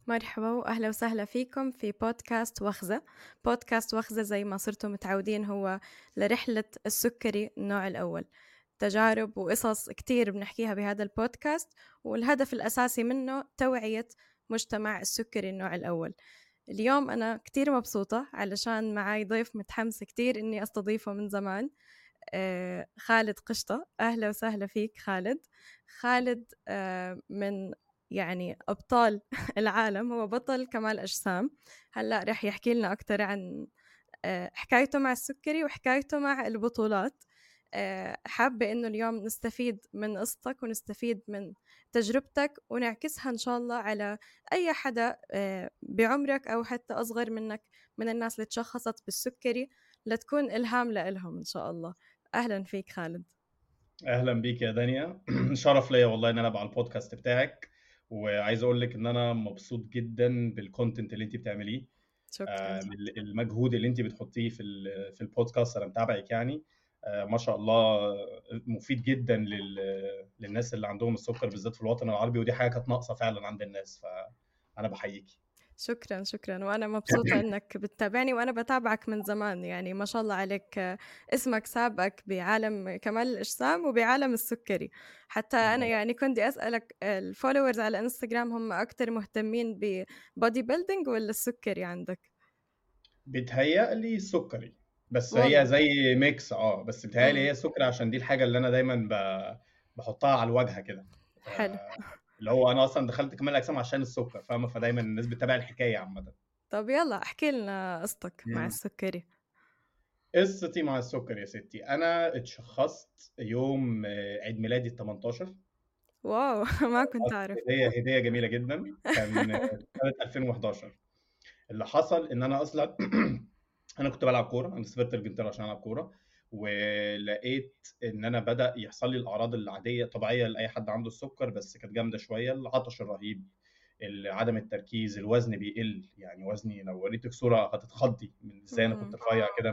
مرحبا وأهلا وسهلا فيكم في بودكاست وخزة بودكاست وخزة زي ما صرتم متعودين هو لرحلة السكري النوع الأول تجارب وقصص كتير بنحكيها بهذا البودكاست والهدف الأساسي منه توعية مجتمع السكري النوع الأول اليوم أنا كتير مبسوطة علشان معي ضيف متحمس كتير إني أستضيفه من زمان آه خالد قشطة أهلا وسهلا فيك خالد خالد آه من يعني أبطال العالم هو بطل كمال أجسام هلأ رح يحكي لنا أكثر عن آه حكايته مع السكري وحكايته مع البطولات آه، حابة إنه اليوم نستفيد من قصتك ونستفيد من تجربتك ونعكسها إن شاء الله على أي حدا آه، بعمرك أو حتى أصغر منك من الناس اللي تشخصت بالسكري لتكون إلهام لإلهم إن شاء الله أهلا فيك خالد اهلا بيك يا دانيا شرف ليا والله ان انا ابقى على البودكاست بتاعك وعايز اقول لك ان انا مبسوط جدا بالكونتنت اللي انت بتعمليه شكرا آه، المجهود اللي انت بتحطيه في في البودكاست انا متابعك يعني آه، ما شاء الله مفيد جدا للناس اللي عندهم السكر بالذات في الوطن العربي ودي حاجه كانت ناقصه فعلا عند الناس فانا بحييكي شكرا شكرا وانا مبسوطه انك بتتابعني وانا بتابعك من زمان يعني ما شاء الله عليك اسمك سابقك بعالم كمال الاجسام وبعالم السكري حتى انا يعني كنت اسالك الفولورز على انستغرام هم اكثر مهتمين ببودي بيلدينج ولا السكري عندك بيتهيألي السكري بس والله. هي زي ميكس اه بس بتهيألي هي السكري عشان دي الحاجه اللي انا دايما بحطها على الواجهه كده حلو اللي هو انا اصلا دخلت كمال الاجسام عشان السكر فاهمه فدايما الناس بتتابع الحكايه عامه طب يلا احكي لنا قصتك مع السكري قصتي مع السكر يا ستي انا اتشخصت يوم عيد ميلادي ال 18 واو ما كنت اعرف هديه هديه جميله جدا كان سنه 2011 اللي حصل ان انا اصلا انا كنت بلعب كوره انا سافرت الجنترا عشان العب كوره ولقيت ان انا بدا يحصل لي الاعراض العاديه طبيعيه لاي حد عنده السكر بس كانت جامده شويه العطش الرهيب عدم التركيز الوزن بيقل يعني وزني لو وريتك صوره هتتخضي من ازاي انا كنت رفيع كده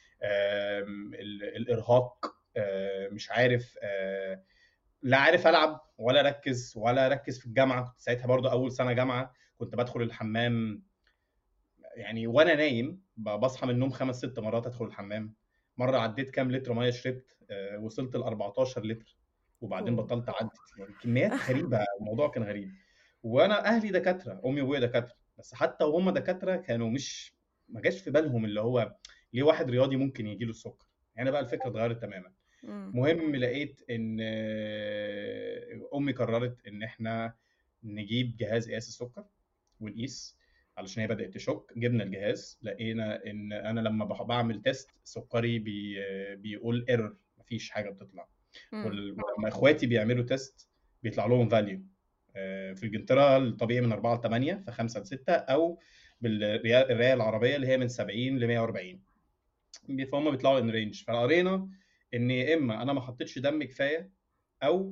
الارهاق مش عارف لا عارف العب ولا اركز ولا اركز في الجامعه كنت ساعتها برضه اول سنه جامعه كنت بدخل الحمام يعني وانا نايم بصحى من النوم خمس ست مرات ادخل الحمام مره عديت كام لتر ميه شربت آه، وصلت ل 14 لتر وبعدين بطلت اعدي يعني كميات غريبه الموضوع كان غريب وانا اهلي دكاتره امي وابويا دكاتره بس حتى وهم دكاتره كانوا مش ما جاش في بالهم اللي هو ليه واحد رياضي ممكن يجي له السكر يعني بقى الفكره اتغيرت تماما مهم لقيت ان آه، امي قررت ان احنا نجيب جهاز قياس السكر ونقيس علشان هي بدات تشك جبنا الجهاز لقينا ان انا لما بعمل تيست سكري بي بيقول ايرور مفيش حاجه بتطلع ولما اخواتي بيعملوا تيست بيطلع لهم فاليو آه، في الجنترا الطبيعي من 4 ل 8 ف 5 ل 6 او بالريايه العربيه اللي هي من 70 ل 140 فهم بيطلعوا ان رينج فقرينا ان يا اما انا ما حطيتش دم كفايه او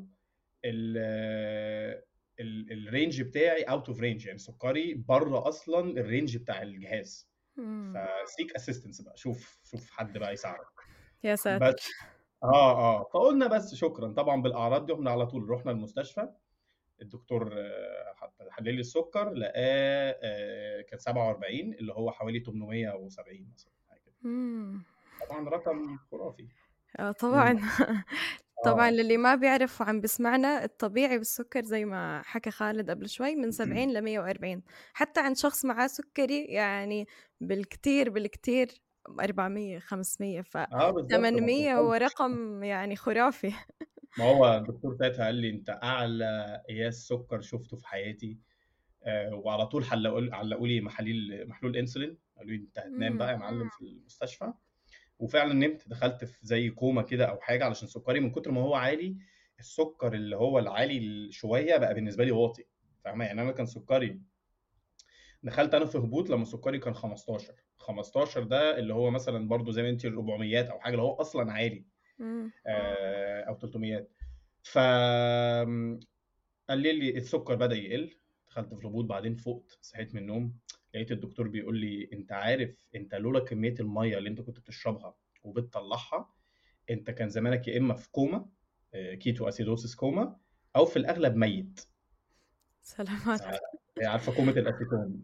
الرينج بتاعي اوت اوف رينج يعني سكري بره اصلا الرينج بتاع الجهاز فسيك اسيستنس بقى شوف شوف حد بقى يساعدك يا ساتر بس اه اه فقلنا بس شكرا طبعا بالاعراض دي احنا على طول رحنا المستشفى الدكتور آه، حلل لي السكر لقاه آه، كان 47 اللي هو حوالي 870 مثلا حاجه كده طبعا رقم خرافي اه طبعا طبعا آه. للي ما بيعرف وعم بسمعنا الطبيعي بالسكر زي ما حكى خالد قبل شوي من 70 ل 140 حتى عند شخص معاه سكري يعني بالكتير بالكتير 400 500 ف 800 هو رقم يعني خرافي ما هو الدكتور ساعتها قال لي انت اعلى قياس سكر شفته في حياتي آه وعلى طول حلقوا علقوا لي محاليل محلول انسولين قالوا لي انت هتنام بقى يا معلم في المستشفى وفعلا نمت دخلت في زي كوما كده او حاجه علشان سكري من كتر ما هو عالي السكر اللي هو العالي شويه بقى بالنسبه لي واطي فاهمه يعني انا كان سكري دخلت انا في هبوط لما سكري كان 15 15 ده اللي هو مثلا برضو زي ما انت 400 او حاجه اللي هو اصلا عالي آه او 300 ف قال لي السكر بدا يقل دخلت في الهبوط بعدين فقت صحيت من النوم لقيت الدكتور بيقول لي انت عارف انت لولا كميه الميه اللي انت كنت بتشربها وبتطلعها انت كان زمانك يا اما في كوما كيتو اسيدوسيس كوما او في الاغلب ميت سلامات هي عارفه كومه الاسيتون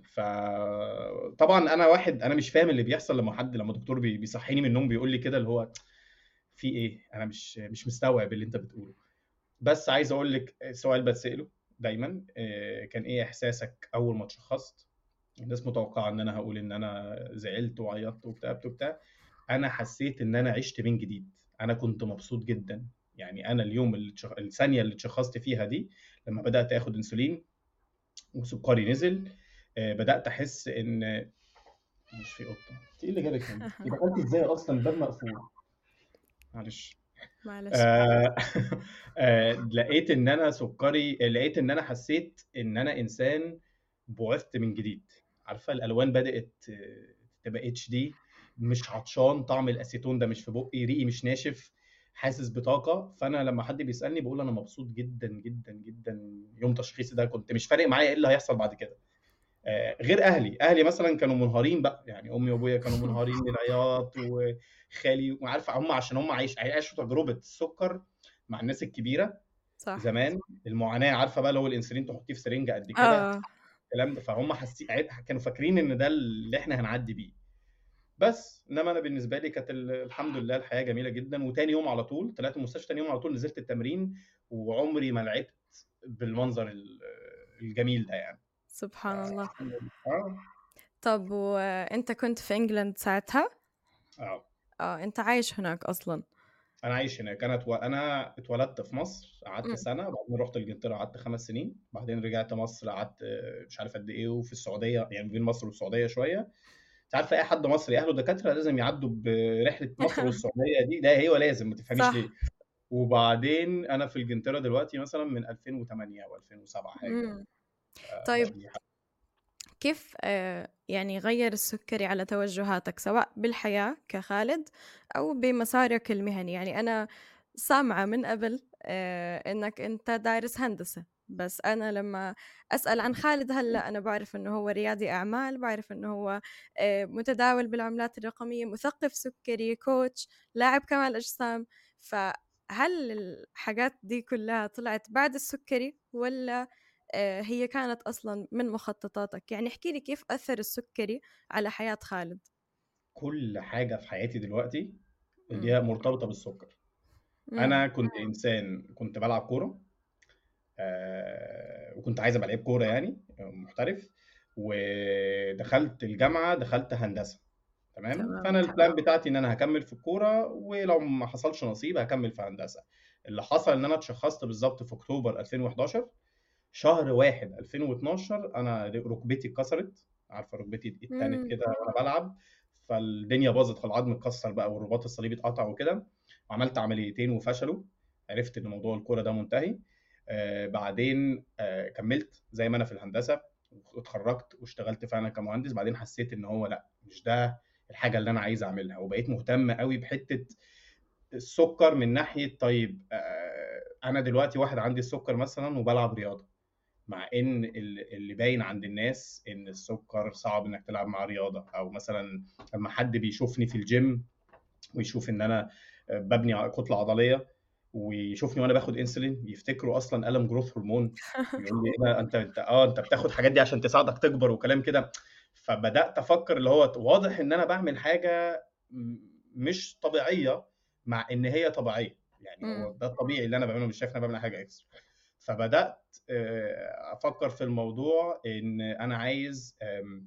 فطبعا انا واحد انا مش فاهم اللي بيحصل لما حد لما دكتور بيصحيني من النوم بيقول لي كده اللي هو في ايه انا مش مش مستوعب اللي انت بتقوله بس عايز اقول لك سؤال بتساله دايما آه، كان ايه احساسك اول ما اتشخصت الناس متوقعه ان انا هقول ان انا زعلت وعيطت وكتبت وبتاع انا حسيت ان انا عشت من جديد انا كنت مبسوط جدا يعني انا اليوم اللي تشخ... الثانيه اللي اتشخصت فيها دي لما بدات اخد انسولين وسكري نزل آه، بدات احس ان مش في قطه ايه اللي جابك هنا؟ دخلت ازاي اصلا الباب مقفول معلش معلش آه آه لقيت ان انا سكري لقيت ان انا حسيت ان انا انسان بعثت من جديد عارفه الالوان بدات تبقى اتش دي مش عطشان طعم الاسيتون ده مش في بقي ريقي مش ناشف حاسس بطاقه فانا لما حد بيسالني بقول انا مبسوط جدا جدا جدا يوم تشخيصي ده كنت مش فارق معايا ايه اللي هيحصل بعد كده آه، غير اهلي اهلي مثلا كانوا منهارين بقى يعني امي وابويا كانوا منهارين من العياط وخالي وعارفه هم عشان هم عايش عاشوا تجربه السكر مع الناس الكبيره صح زمان المعاناه عارفه بقى اللي هو الانسولين تحطيه في سرنجه قد كده اه الكلام ده فهم حاسين كانوا فاكرين ان ده اللي احنا هنعدي بيه بس انما انا بالنسبه لي كانت الحمد لله الحياه جميله جدا وتاني يوم على طول طلعت المستشفى تاني يوم على طول نزلت التمرين وعمري ما لعبت بالمنظر الجميل ده يعني سبحان الله اه طب وانت كنت في انجلند ساعتها اه اه انت عايش هناك اصلا انا عايش هناك انا اتو... انا اتولدت في مصر قعدت مم. سنه بعدين رحت انجلترا قعدت خمس سنين بعدين رجعت مصر قعدت آه، مش عارف قد ايه وفي السعوديه يعني بين مصر والسعوديه شويه انت عارف اي حد مصري اهله دكاتره لازم يعدوا برحله مصر والسعوديه دي ده هي لازم ما تفهميش صح ليه وبعدين انا في انجلترا دلوقتي مثلا من 2008 او 2007 حاجه مم. آه، طيب بقالي حاجة. كيف آه، يعني غير السكري على توجهاتك سواء بالحياة كخالد أو بمسارك المهني يعني أنا سامعة من قبل آه، إنك أنت دارس هندسة بس أنا لما أسأل عن خالد هلأ أنا بعرف إنه هو ريادي أعمال بعرف إنه هو آه، متداول بالعملات الرقمية مثقف سكري كوتش لاعب كمال أجسام فهل الحاجات دي كلها طلعت بعد السكري ولا آه، هي كانت أصلا من مخططاتك يعني احكي لي كيف أثر السكري على حياة خالد كل حاجه في حياتي دلوقتي اللي مم. هي مرتبطه بالسكر مم. انا كنت انسان كنت بلعب كوره آه، وكنت عايز ابقى لعيب كوره يعني محترف ودخلت الجامعه دخلت هندسه تمام تمام فانا البلان بتاعتي ان انا هكمل في الكوره ولو ما حصلش نصيب هكمل في هندسه اللي حصل ان انا اتشخصت بالظبط في اكتوبر 2011 شهر واحد 2012 انا ركبتي اتكسرت عارفه ركبتي اتنت مم. كده وانا بلعب فالدنيا باظت العظم اتكسر بقى والرباط الصليبي اتقطع وكده وعملت عمليتين وفشلوا عرفت ان موضوع الكوره ده منتهي آه بعدين آه كملت زي ما انا في الهندسه واتخرجت واشتغلت فعلا كمهندس بعدين حسيت ان هو لا مش ده الحاجه اللي انا عايز اعملها وبقيت مهتم قوي بحته السكر من ناحيه طيب آه انا دلوقتي واحد عندي السكر مثلا وبلعب رياضه مع ان ال- اللي باين عند الناس ان السكر صعب انك تلعب مع رياضه او مثلا لما حد بيشوفني في الجيم ويشوف ان انا ببني ع- كتله عضليه ويشوفني وانا باخد انسولين يفتكروا اصلا الم جروث هرمون يقول لي ايه ده انت انت اه انت بتاخد حاجات دي عشان تساعدك تكبر وكلام كده فبدات افكر اللي هو واضح ان انا بعمل حاجه م- مش طبيعيه مع ان هي طبيعيه يعني هو مم. ده الطبيعي اللي انا بعمله مش شايف ان انا بعمل حاجه اكسترا فبدات آه، افكر في الموضوع ان انا عايز آم،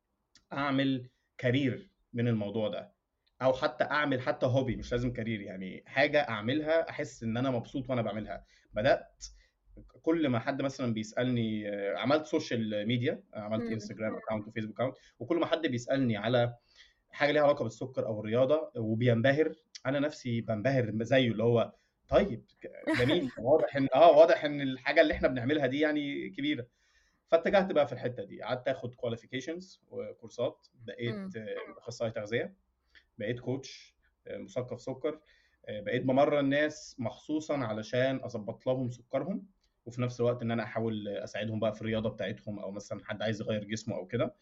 اعمل كارير من الموضوع ده او حتى اعمل حتى هوبي مش لازم كارير يعني حاجه اعملها احس ان انا مبسوط وانا بعملها بدات كل ما حد مثلا بيسالني آه، عملت سوشيال ميديا عملت مم. انستجرام اكونت وفيسبوك اكونت وكل ما حد بيسالني على حاجه ليها علاقه بالسكر او الرياضه وبينبهر انا نفسي بنبهر زيه اللي هو طيب جميل واضح ان اه واضح ان الحاجه اللي احنا بنعملها دي يعني كبيره فاتجهت بقى في الحته دي قعدت اخد كواليفيكيشنز وكورسات بقيت مم. آه، اخصائي تغذيه بقيت كوتش آه، مثقف سكر آه، بقيت بمرن ناس مخصوصا علشان اظبط لهم سكرهم وفي نفس الوقت ان انا احاول اساعدهم بقى في الرياضه بتاعتهم او مثلا حد عايز يغير جسمه او كده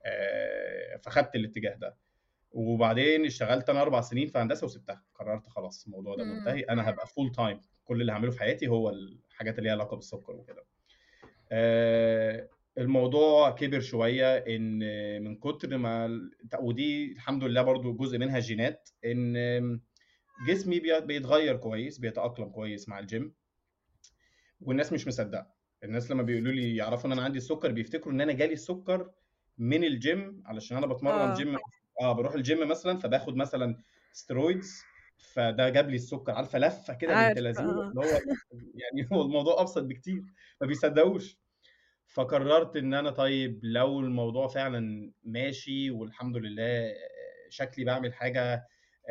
آه، فخدت الاتجاه ده وبعدين اشتغلت انا اربع سنين في هندسه وسبتها قررت خلاص الموضوع ده مم. منتهي انا هبقى فول تايم كل اللي هعمله في حياتي هو الحاجات اللي ليها علاقه بالسكر وكده آه، الموضوع كبر شويه ان من كتر ما ودي الحمد لله برضو جزء منها جينات ان جسمي بيتغير كويس بيتاقلم كويس مع الجيم والناس مش مصدقه الناس لما بيقولوا لي يعرفوا ان انا عندي السكر بيفتكروا ان انا جالي السكر من الجيم علشان انا بتمرن آه. جيم اه بروح الجيم مثلا فباخد مثلا سترويدز فده جاب لي السكر عارفه لفه كده بنت لذيذه آه. اللي هو يعني هو الموضوع ابسط بكتير ما بيصدقوش فقررت ان انا طيب لو الموضوع فعلا ماشي والحمد لله شكلي بعمل حاجه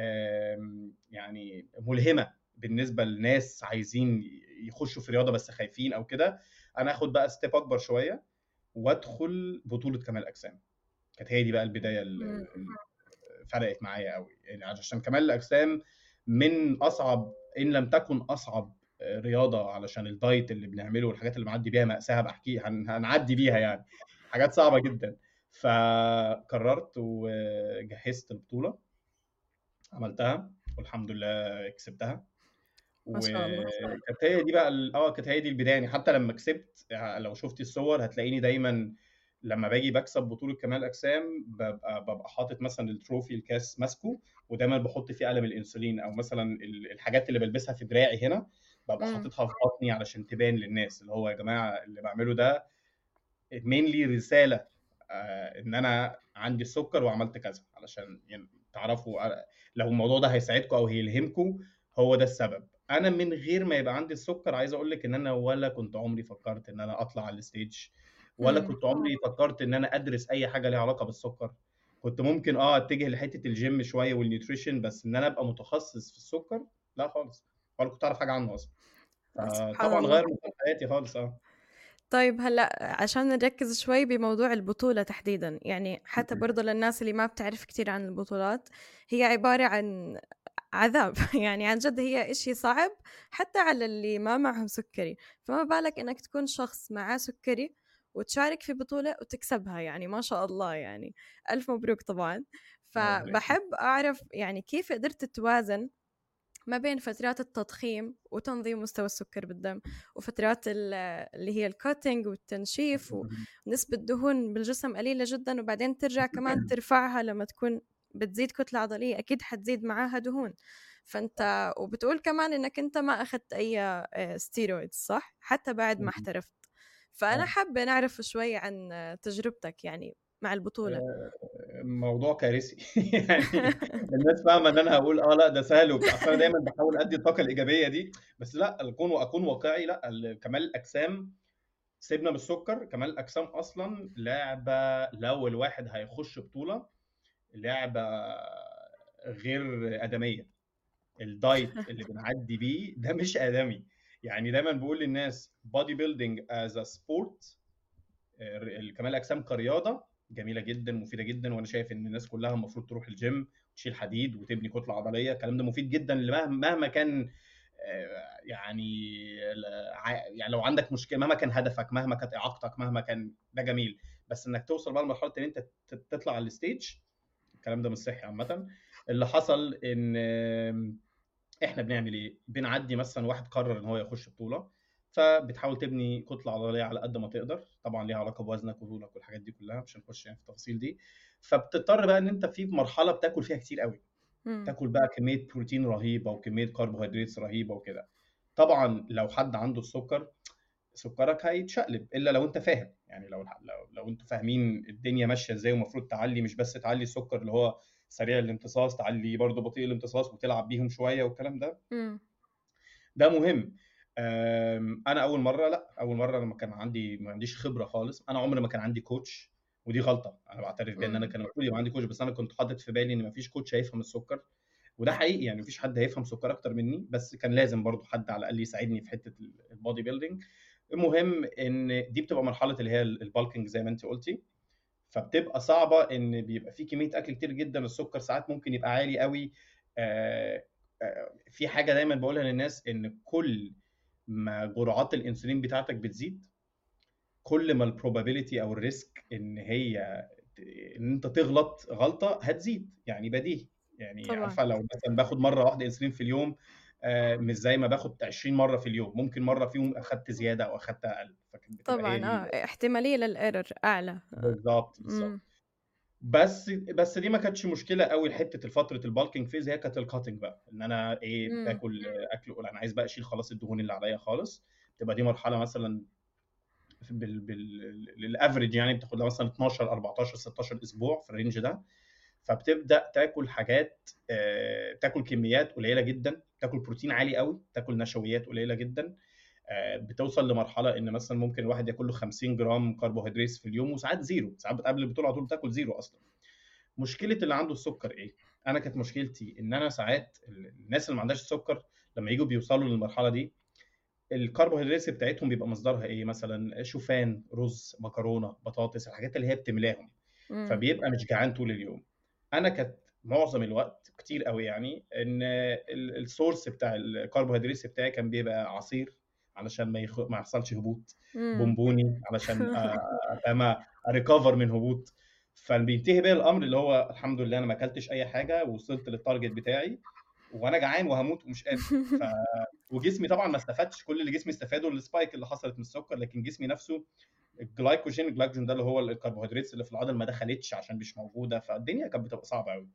يعني ملهمه بالنسبه لناس عايزين يخشوا في رياضه بس خايفين او كده انا اخد بقى ستيب اكبر شويه وادخل بطوله كمال اجسام كانت هي دي بقى البدايه اللي فرقت معايا قوي يعني عشان كمال الاجسام من اصعب ان لم تكن اصعب رياضه علشان الدايت اللي بنعمله والحاجات اللي بنعدي بيها مأساة بحكي هنعدي بيها يعني حاجات صعبه جدا فقررت وجهزت البطوله عملتها والحمد لله كسبتها وكانت هي دي بقى اه كانت هي دي البدايه يعني حتى لما كسبت يعني لو شفتي الصور هتلاقيني دايما لما باجي بكسب بطوله كمال اجسام ببقى ببقى حاطط مثلا التروفي الكاس ماسكه ودايما بحط فيه قلم الانسولين او مثلا الحاجات اللي بلبسها في دراعي هنا ببقى حاططها في بطني علشان تبان للناس اللي هو يا جماعه اللي بعمله ده مينلي رساله آه ان انا عندي السكر وعملت كذا علشان يعني تعرفوا لو الموضوع ده هيساعدكم او هيلهمكم هو ده السبب انا من غير ما يبقى عندي السكر عايز اقول لك ان انا ولا كنت عمري فكرت ان انا اطلع على الستيج ولا كنت عمري فكرت ان انا ادرس اي حاجه ليها علاقه بالسكر كنت ممكن اه اتجه لحته الجيم شويه والنيوتريشن بس ان انا ابقى متخصص في السكر لا خالص ولا كنت اعرف حاجه عنه اصلا طبعا غير من حياتي خالص اه طيب هلا عشان نركز شوي بموضوع البطولة تحديدا يعني حتى برضه للناس اللي ما بتعرف كتير عن البطولات هي عبارة عن عذاب يعني عن جد هي إشي صعب حتى على اللي ما معهم سكري فما بالك إنك تكون شخص معاه سكري وتشارك في بطولة وتكسبها يعني ما شاء الله يعني ألف مبروك طبعا فبحب أعرف يعني كيف قدرت توازن ما بين فترات التضخيم وتنظيم مستوى السكر بالدم وفترات اللي هي الكوتنج والتنشيف ونسبة دهون بالجسم قليلة جدا وبعدين ترجع كمان ترفعها لما تكون بتزيد كتلة عضلية أكيد حتزيد معاها دهون فأنت وبتقول كمان إنك أنت ما أخذت أي ستيرويدز آه، صح؟ حتى بعد ما احترفت فأنا آه. حابة نعرف شوي عن تجربتك يعني مع البطولة آه، موضوع كارثي يعني الناس فاهمه ان انا هقول اه لا ده سهل وبتاع انا دايما بحاول ادي الطاقه الايجابيه دي بس لا اكون واكون واقعي لا كمال الاجسام سيبنا من السكر كمال الاجسام اصلا لعبه لو الواحد هيخش بطوله لعبه غير ادميه الدايت اللي بنعدي بيه ده مش ادمي يعني دايما بقول للناس بودي بيلدينج از ا سبورت كمال الاجسام كرياضه جميله جدا مفيده جدا وانا شايف ان الناس كلها المفروض تروح الجيم تشيل حديد وتبني كتله عضليه الكلام ده مفيد جدا مهما كان آه، يعني يعني لو عندك مشكله مهما كان هدفك مهما كانت اعاقتك مهما كان ده جميل بس انك توصل بقى لمرحله ان انت تطلع على الستيج الكلام ده مش صحي عامه اللي حصل ان احنا بنعمل ايه بنعدي مثلا واحد قرر ان هو يخش بطوله فبتحاول تبني كتله عضليه على قد ما تقدر طبعا ليها علاقه بوزنك وطولك والحاجات دي كلها مش هنخش يعني في التفاصيل دي فبتضطر بقى ان انت في مرحله بتاكل فيها كتير قوي تاكل بقى كميه بروتين رهيبه وكميه كربوهيدرات رهيبه وكده طبعا لو حد عنده السكر سكرك هيتشقلب الا لو انت فاهم يعني لو لو, لو انتوا فاهمين الدنيا ماشيه ازاي ومفروض تعلي مش بس تعلي السكر اللي هو سريع الامتصاص تعلي برضه بطيء الامتصاص وتلعب بيهم شويه والكلام ده ده مهم انا اول مره لا اول مره لما كان عندي ما عنديش خبره خالص انا عمري ما كان عندي كوتش ودي غلطه انا بعترف بيها ان انا كان المفروض يبقى عندي كوتش بس انا كنت حاطط في بالي ان ما فيش كوتش هيفهم السكر وده حقيقي يعني مفيش حد هيفهم سكر اكتر مني بس كان لازم برضو حد على الاقل يساعدني في حته البودي بيلدينج المهم ان دي بتبقى مرحله اللي هي البالكينج زي ما انت قلتي فبتبقى صعبه ان بيبقى في كميه اكل كتير جدا السكر ساعات ممكن يبقى عالي قوي آه، آه، في حاجه دايما بقولها للناس ان كل ما جرعات الانسولين بتاعتك بتزيد كل ما البروبابيلتي او الريسك ان هي ان انت تغلط غلطه هتزيد يعني بديهي يعني عارفه لو مثلا باخد مره واحده انسولين في اليوم آه، مش زي ما باخد 20 مره في اليوم ممكن مره فيهم اخدت زياده او اخدت اقل فكانت طبعا اه احتماليه للايرور اعلى بالظبط بالظبط بس بس دي ما كانتش مشكله قوي لحته الفتره البالكينج فيز هي كانت الكاتنج بقى ان انا ايه مم. باكل اكل انا عايز بقى اشيل خلاص الدهون اللي عليا خالص تبقى دي مرحله مثلا بال بال للافريج يعني بتاخد لها مثلا 12 14 16 اسبوع في الرينج ده فبتبدا تاكل حاجات آه، تاكل كميات قليله جدا تاكل بروتين عالي قوي تاكل نشويات قليله جدا آه، بتوصل لمرحله ان مثلا ممكن الواحد ياكل له 50 جرام كربوهيدرات في اليوم وساعات زيرو ساعات قبل البطوله على طول تاكل زيرو اصلا مشكله اللي عنده السكر ايه انا كانت مشكلتي ان انا ساعات الناس اللي ما عندهاش السكر لما يجوا بيوصلوا للمرحله دي الكربوهيدرات بتاعتهم بيبقى مصدرها ايه مثلا شوفان رز مكرونه بطاطس الحاجات اللي هي بتملاهم فبيبقى مش جعان طول اليوم انا كانت معظم الوقت كتير قوي يعني ان السورس بتاع الكربوهيدرات بتاعي كان بيبقى عصير علشان ما يخ... ما يحصلش هبوط بونبوني علشان فاهمه اريكفر من هبوط فبينتهي بيا الامر اللي هو الحمد لله انا ما اكلتش اي حاجه ووصلت للتارجت بتاعي وانا جعان وهموت ومش قادر ف... وجسمي طبعا ما استفادش كل اللي جسمي استفاده السبايك اللي حصلت من السكر لكن جسمي نفسه الجلايكوجين الجلايكوجين ده اللي هو الكربوهيدرات اللي في العضل ما دخلتش عشان مش موجوده فالدنيا كانت بتبقى صعبه قوي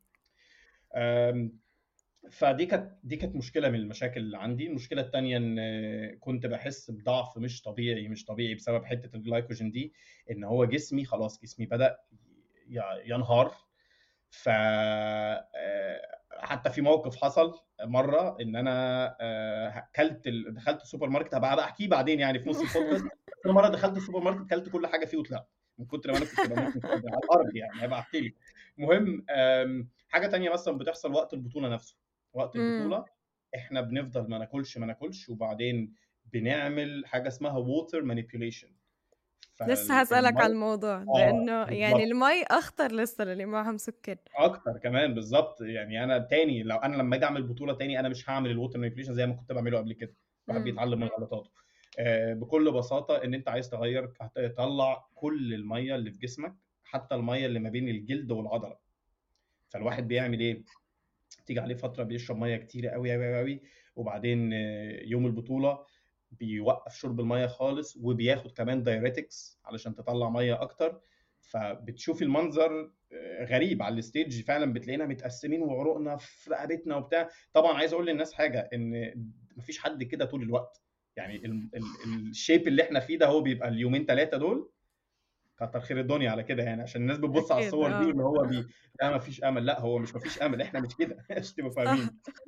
فدي كانت دي كانت مشكله من المشاكل اللي عندي المشكله الثانيه ان كنت بحس بضعف مش طبيعي مش طبيعي بسبب حته الجلايكوجين دي ان هو جسمي خلاص جسمي بدا ينهار ف آه، حتى في موقف حصل مره ان انا آه، كلت دخلت السوبر ماركت هبقى احكيه بعدين يعني في نص البودكاست مره دخلت السوبر ماركت كلت كل حاجه فيه وطلعت من كتر ما انا كنت بموت على الارض يعني هبقى احكي لك المهم حاجه تانية مثلا بتحصل وقت البطوله نفسه وقت إمم. البطوله احنا بنفضل ما ناكلش ما ناكلش وبعدين بنعمل حاجه اسمها ووتر مانيبيوليشن لسه هسألك على الموضوع آه لأنه يعني المي أخطر لسه للي معهم سكر أكتر كمان بالظبط يعني أنا تاني لو أنا لما أجي أعمل بطولة تاني أنا مش هعمل الووتر مانيبيوليشن زي ما كنت بعمله قبل كده الواحد إمم. بيتعلم من غلطاته آه بكل بساطة إن أنت عايز تغير تطلع كل المية اللي في جسمك حتى المية اللي ما بين الجلد والعضلة فالواحد بيعمل إيه؟ تيجي عليه فتره بيشرب ميه كتير قوي قوي قوي وبعدين يوم البطوله بيوقف شرب الميه خالص وبياخد كمان دايريتكس علشان تطلع ميه اكتر فبتشوفي المنظر آه، غريب على الستيج فعلا بتلاقينا متقسمين وعروقنا في رقبتنا وبتاع طبعا عايز اقول للناس حاجه ان مفيش حد كده طول الوقت يعني الشيب اللي احنا فيه ده هو بيبقى اليومين ثلاثه دول كتر خير الدنيا على كده يعني عشان الناس بتبص على الصور دي اللي هو بي لا ما فيش امل لا هو مش ما فيش امل احنا مش كده عشان تبقوا فاهمين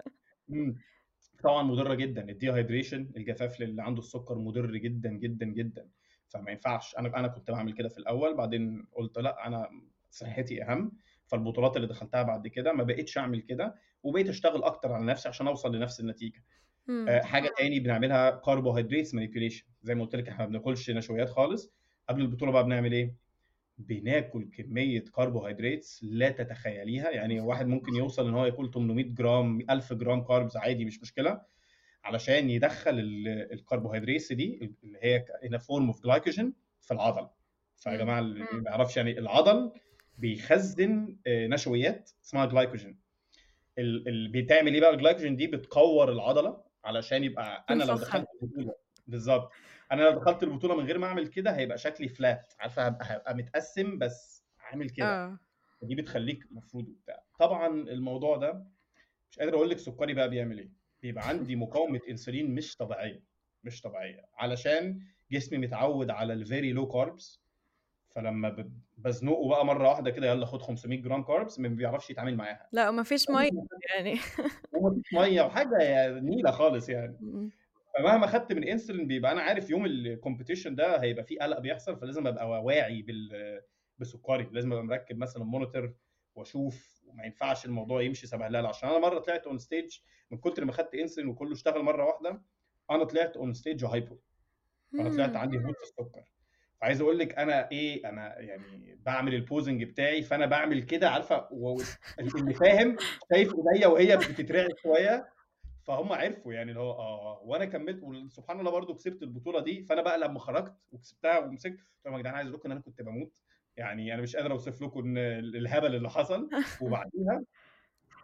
طبعا مضره جدا الديهايدريشن الجفاف اللي عنده السكر مضر جدا جدا جدا فما ينفعش انا انا كنت بعمل كده في الاول بعدين قلت لا انا صحتي اهم فالبطولات اللي دخلتها بعد كده ما بقتش اعمل كده وبقيت اشتغل اكتر على نفسي عشان اوصل لنفس النتيجه آه حاجه تاني بنعملها كاربوهيدريتس مانيبيوليشن زي ما قلت لك احنا ما بناكلش نشويات خالص قبل البطوله بقى بنعمل ايه بناكل كميه كربوهيدرات لا تتخيليها يعني واحد ممكن يوصل ان هو ياكل 800 جرام 1000 جرام كاربز عادي مش مشكله علشان يدخل الكربوهيدرات دي اللي هي ان فورم اوف جلايكوجين في العضل فيا جماعه اللي ما يعرفش يعني العضل بيخزن آه، نشويات اسمها جلايكوجين اللي بتعمل ايه بقى الجلايكوجين دي بتكور العضله علشان يبقى انا لو دخلت البطوله بالظبط انا لو دخلت البطوله من غير ما اعمل كده هيبقى شكلي فلات عارفه هبقى, هبقى متقسم بس عامل كده آه. دي بتخليك المفروض وبتاع طبعا الموضوع ده مش قادر اقول لك سكري بقى بيعمل ايه بيبقى عندي مقاومه انسولين مش طبيعيه مش طبيعيه علشان جسمي متعود على الفيري لو كاربس فلما بزنقه بقى مره واحده كده يلا خد 500 جرام كاربس ما بيعرفش يتعامل معاها لا وما فيش ميه يعني وما فيش ميه وحاجه نيله خالص يعني فمهما خدت من انسولين بيبقى انا عارف يوم الكومبيتيشن ده هيبقى فيه قلق بيحصل فلازم ابقى واعي بال بسكري لازم ابقى مركب مثلا مونيتور واشوف وما ينفعش الموضوع يمشي سبهلله عشان انا مره طلعت اون ستيج من كتر ما خدت انسولين وكله اشتغل مره واحده انا طلعت اون ستيج هايبر انا طلعت عندي هبوط في السكر فعايز اقول لك انا ايه انا يعني بعمل البوزنج بتاعي فانا بعمل كده عارفه اللي فاهم شايف ايديا وهي بتترعش شويه فهم عرفوا يعني اللي هو اه وانا كملت وسبحان الله برضو كسبت البطوله دي فانا بقى لما خرجت وكسبتها ومسكت قلت لهم يا جدعان عايز اقول لكم ان انا كنت بموت يعني انا مش قادر اوصف لكم ان الهبل اللي حصل وبعديها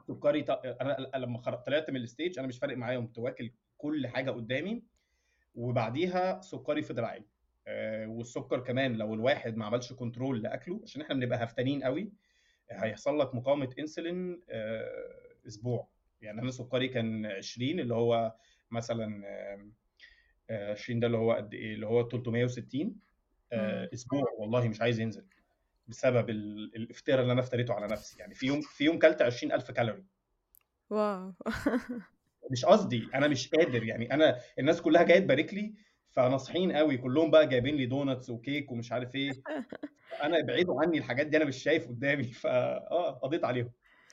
سكري ط... انا لما طلعت من الستيج انا مش فارق معايا قمت واكل كل حاجه قدامي وبعديها سكري فضل عالي آه والسكر كمان لو الواحد ما عملش كنترول لاكله عشان احنا بنبقى هفتانين قوي هيحصل لك مقاومه انسولين آه اسبوع يعني انا سكري كان 20 اللي هو مثلا 20 ده اللي هو قد ايه اللي هو 360 اسبوع والله مش عايز ينزل بسبب الافتراء اللي انا افتريته على نفسي يعني في يوم في يوم كلت 20000 كالوري واو مش قصدي انا مش قادر يعني انا الناس كلها جايه تبارك لي فناصحين قوي كلهم بقى جايبين لي دونتس وكيك ومش عارف ايه انا ابعدوا عني الحاجات دي انا مش شايف قدامي فا اه قضيت عليهم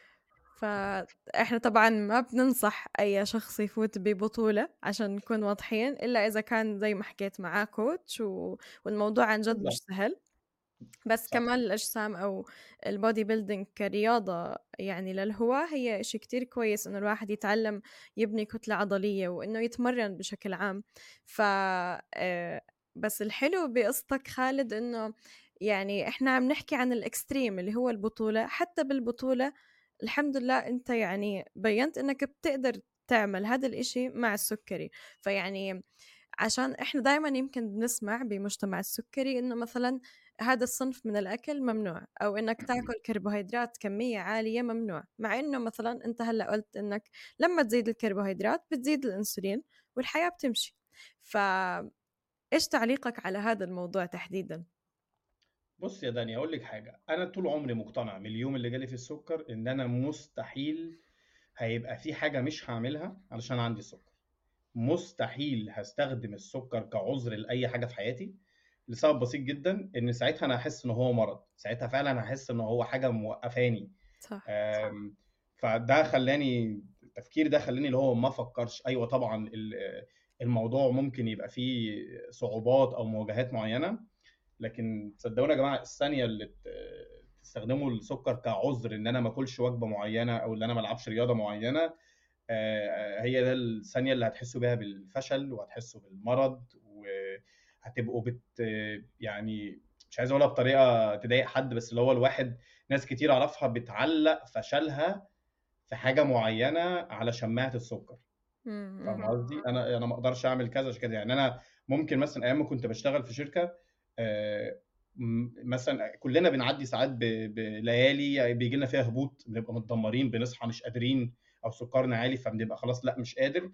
فاحنا طبعا ما بننصح اي شخص يفوت ببطوله عشان نكون واضحين الا اذا كان زي ما حكيت معاه كوتش و... والموضوع عن جد مش سهل بس صح. كمال الأجسام أو البودي بيلدينج كرياضة يعني للهواة هي إشي كتير كويس إنه الواحد يتعلم يبني كتلة عضلية وإنه يتمرن بشكل عام ف بس الحلو بقصتك خالد إنه يعني إحنا عم نحكي عن الإكستريم اللي هو البطولة حتى بالبطولة الحمد لله أنت يعني بينت إنك بتقدر تعمل هذا الإشي مع السكري فيعني عشان إحنا دائما يمكن بنسمع بمجتمع السكري إنه مثلا هذا الصنف من الأكل ممنوع أو إنك تاكل كربوهيدرات كمية عالية ممنوع مع إنه مثلا أنت هلا قلت إنك لما تزيد الكربوهيدرات بتزيد الأنسولين والحياة بتمشي ف إيش تعليقك على هذا الموضوع تحديدا؟ بص يا داني اقول لك حاجه انا طول عمري مقتنع من اليوم اللي جالي في السكر ان انا مستحيل هيبقى في حاجه مش هعملها علشان عندي سكر مستحيل هستخدم السكر كعذر لاي حاجه في حياتي لسبب بسيط جدا ان ساعتها انا هحس ان هو مرض ساعتها فعلا هحس ان هو حاجه موقفاني صح, صح. فده خلاني التفكير ده خلاني اللي هو ما افكرش ايوه طبعا الموضوع ممكن يبقى فيه صعوبات او مواجهات معينه لكن صدقوني يا جماعه الثانيه اللي تستخدموا السكر كعذر ان انا ما اكلش وجبه معينه او ان انا ما العبش رياضه معينه هي ده الثانيه اللي هتحسوا بيها بالفشل وهتحسوا بالمرض وهتبقوا بت يعني مش عايز اقولها بطريقه تضايق حد بس اللي هو الواحد ناس كتير اعرفها بتعلق فشلها في حاجه معينه على شماعه السكر فاهم قصدي انا انا ما اقدرش اعمل كذا كده يعني انا ممكن مثلا ايام ما كنت بشتغل في شركه مثلا كلنا بنعدي ساعات بليالي بيجي لنا فيها هبوط بنبقى متدمرين بنصحى مش قادرين او سكرنا عالي فبنبقى خلاص لا مش قادر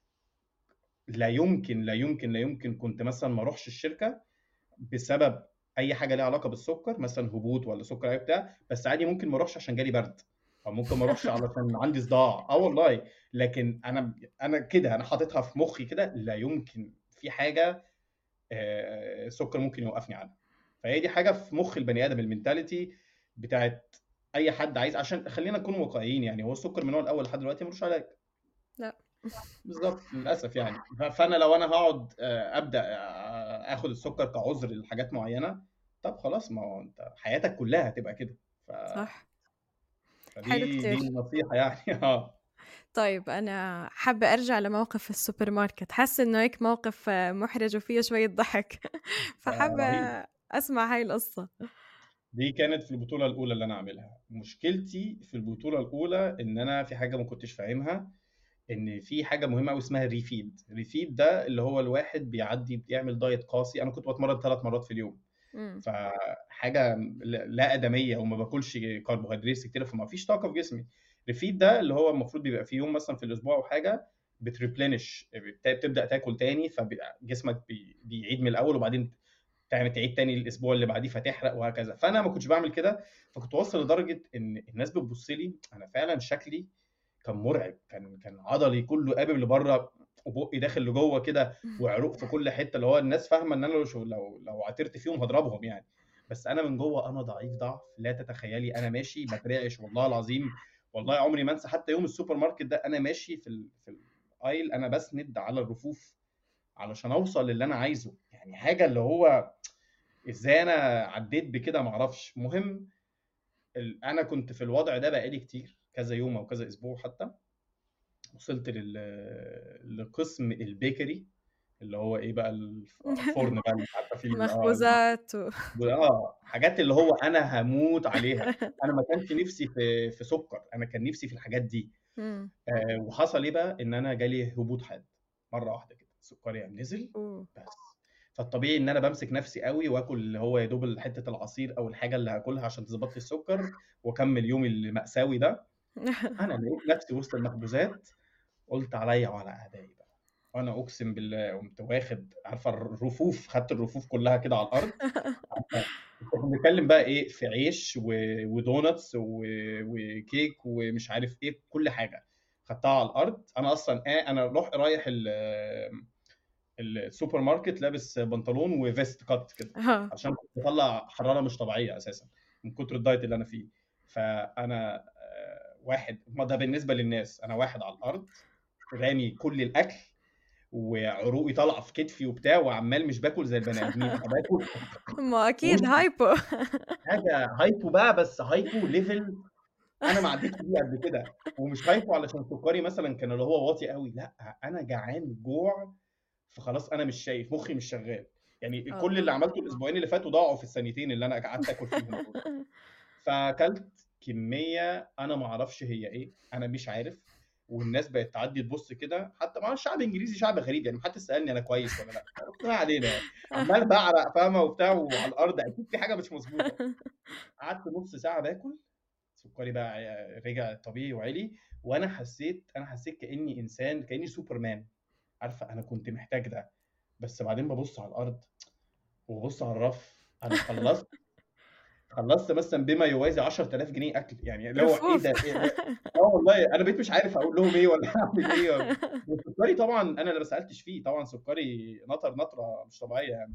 لا يمكن لا يمكن لا يمكن كنت مثلا ما اروحش الشركه بسبب اي حاجه ليها علاقه بالسكر مثلا هبوط ولا سكر اي بتاع بس عادي ممكن ما اروحش عشان جالي برد او ممكن ما اروحش علشان عندي صداع اه والله لكن انا انا كده انا حاططها في مخي كده لا يمكن في حاجه السكر ممكن يوقفني عنها فهي دي حاجه في مخ البني ادم المينتاليتي بتاعت اي حد عايز عشان خلينا نكون واقعيين يعني هو السكر من هو الاول لحد دلوقتي ملوش علاج لا بالظبط للاسف يعني فانا لو انا هقعد ابدا اخد السكر كعذر لحاجات معينه طب خلاص ما هو انت حياتك كلها هتبقى كده ف... صح حلو كتير دي النصيحه يعني اه طيب أنا حابة أرجع لموقف السوبر ماركت حاسة إنه هيك موقف محرج وفيه شوية ضحك فحابة أسمع هاي القصة دي كانت في البطولة الأولى اللي أنا عاملها مشكلتي في البطولة الأولى إن أنا في حاجة ما كنتش فاهمها إن في حاجة مهمة أوي اسمها ريفيد ريفيد ده اللي هو الواحد بيعدي بيعمل دايت قاسي أنا كنت بتمرن ثلاث مرات في اليوم م. فحاجة لا آدمية وما باكلش كربوهيدرات كتير فما فيش طاقة في جسمي ريفيد ده اللي هو المفروض بيبقى في يوم مثلا في الاسبوع او حاجه بتريبلينش بتبدا تاكل تاني فجسمك بيعيد من الاول وبعدين تعمل تعيد تاني الاسبوع اللي بعديه فتحرق وهكذا فانا ما كنتش بعمل كده فكنت واصل لدرجه ان الناس بتبص لي انا فعلا شكلي كان مرعب كان كان عضلي كله قابل لبره وبقي داخل لجوه كده وعروق في كل حته اللي هو الناس فاهمه ان انا لو لو لو عثرت فيهم هضربهم يعني بس انا من جوه انا ضعيف ضعف لا تتخيلي انا ماشي بترعش والله العظيم والله عمري ما انسى حتى يوم السوبر ماركت ده انا ماشي في ال في الايل انا بسند على الرفوف علشان اوصل للي انا عايزه يعني حاجه اللي هو ازاي انا عديت بكده ما اعرفش مهم انا كنت في الوضع ده بقالي كتير كذا يوم او كذا اسبوع حتى وصلت لل... لقسم البيكري اللي هو ايه بقى الفرن بقى اللي عارفه فيه ال- اه مخبوزات و... اه حاجات اللي هو انا هموت عليها انا ما كانش نفسي في في سكر انا كان نفسي في الحاجات دي مم. آه وحصل ايه بقى ان انا جالي هبوط حاد مره واحده كده السكري قام نزل أوه. بس فالطبيعي ان انا بمسك نفسي قوي واكل اللي هو يا دوب حته العصير او الحاجه اللي هاكلها عشان تظبط لي السكر واكمل يومي المأساوي ده انا لقيت نفسي وسط المخبوزات قلت عليا وعلى اعدائي بقى وانا اقسم بالله قمت واخد عارفه الرفوف خدت الرفوف كلها كده على الارض عارفة، كنا بنتكلم بقى ايه في عيش و- ودوناتس و- وكيك ومش عارف ايه كل حاجه خدتها على الارض انا اصلا آه انا روح رايح ال- السوبر ماركت لابس بنطلون وفيست كات كده ها. عشان كنت بطلع حراره مش طبيعيه اساسا من كتر الدايت اللي انا فيه فانا آه، واحد ما ده بالنسبه للناس انا واحد على الارض رامي كل الاكل وعروقي طالعه في كتفي وبتاع وعمال مش باكل زي البني ادمين أنا باكل ما اكيد وش- هايبو حاجه هايبو بقى بس هايبو ليفل انا ما عديتش بيه قبل كده ومش هايبو علشان سكري مثلا كان اللي هو واطي قوي لا انا جعان جوع فخلاص انا مش شايف مخي مش شغال يعني كل الله. اللي عملته الاسبوعين اللي فاتوا ضاعوا في الثانيتين اللي انا قعدت اكل فيهم دول. فاكلت كميه انا ما اعرفش هي ايه انا مش عارف والناس بقت تعدي تبص كده حتى مع الشعب الانجليزي شعب غريب يعني محدش سالني انا كويس ولا لا ما علينا يعني. عمال بعرق فاهمه وبتاع وعلى الارض اكيد في حاجه مش مظبوطه قعدت نص ساعه باكل سكري بقى رجع طبيعي وعلي وانا حسيت انا حسيت كاني انسان كاني سوبرمان عارفه انا كنت محتاج ده بس بعدين ببص على الارض وببص على الرف انا خلصت خلصت مثلا بما يوازي 10000 جنيه اكل يعني اللي هو ايه رفوف. ده إيه ده؟ اه والله انا بقيت مش عارف اقول لهم ايه ولا اعمل ايه والسكري طبعا انا اللي ما سالتش فيه طبعا سكري نطر نطره مش طبيعيه يعني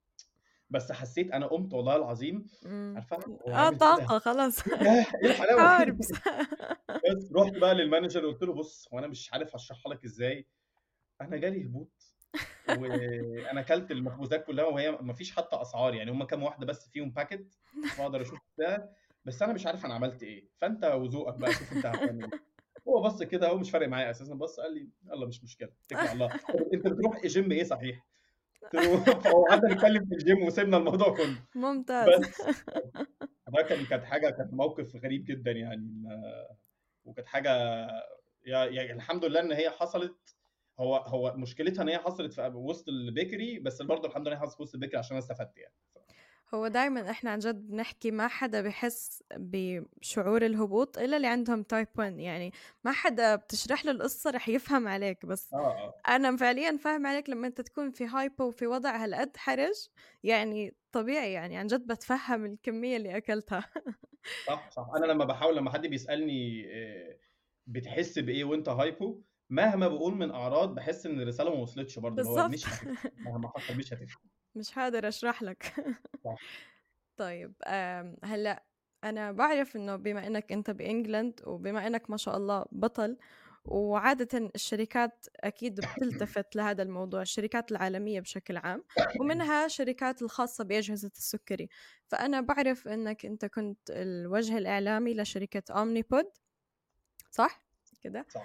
بس حسيت انا قمت والله العظيم مم. عارفه هو اه عامل كده طاقة خلاص ايه ده؟ إيه الحلاوه دي؟ كاربس بس رحت بقى للمانجر قلت له بص هو انا مش عارف اشرحها لك ازاي انا جالي هبوط وانا اكلت المخبوزات كلها وهي ما فيش حتى اسعار يعني هم كام واحده بس فيهم باكت بقدر اشوف ده بس انا مش عارف انا عملت ايه فانت وذوقك بقى شوف انت هتعمل ايه هو بص كده هو مش فارق معايا اساسا بص قال لي يلا مش مشكله اتكل على الله طب انت بتروح جيم ايه صحيح؟ قلت له فهو قعدنا نتكلم في الجيم وسيبنا الموضوع كله ممتاز بس ده كان كانت حاجه كان موقف غريب جدا يعني آه، وكانت حاجه يا يعني الحمد لله ان هي حصلت هو هو مشكلتها ان هي حصلت في وسط البيكري بس برضه الحمد لله هي حصلت في وسط البيكري عشان انا استفدت يعني هو دايما احنا عن جد بنحكي ما حدا بحس بشعور الهبوط الا اللي عندهم تايب 1 يعني ما حدا بتشرح له القصة رح يفهم عليك بس اه اه انا فعليا فاهم عليك لما انت تكون في هايبو وفي وضع هالقد حرج يعني طبيعي يعني عن جد بتفهم الكمية اللي اكلتها صح صح انا لما بحاول لما حد بيسالني آه، بتحس بايه وانت هايبو مهما بقول من اعراض بحس ان الرساله ما وصلتش برضه اللي هو بالظبط مش هتفهم مهما حصل مش هتفهم مش قادر اشرح لك صح طيب آم، هلا انا بعرف انه بما انك انت بانجلند وبما انك ما شاء الله بطل وعادة الشركات أكيد بتلتفت لهذا الموضوع الشركات العالمية بشكل عام ومنها شركات الخاصة بأجهزة السكري فأنا بعرف أنك أنت كنت الوجه الإعلامي لشركة أومني بود صح؟ كده صح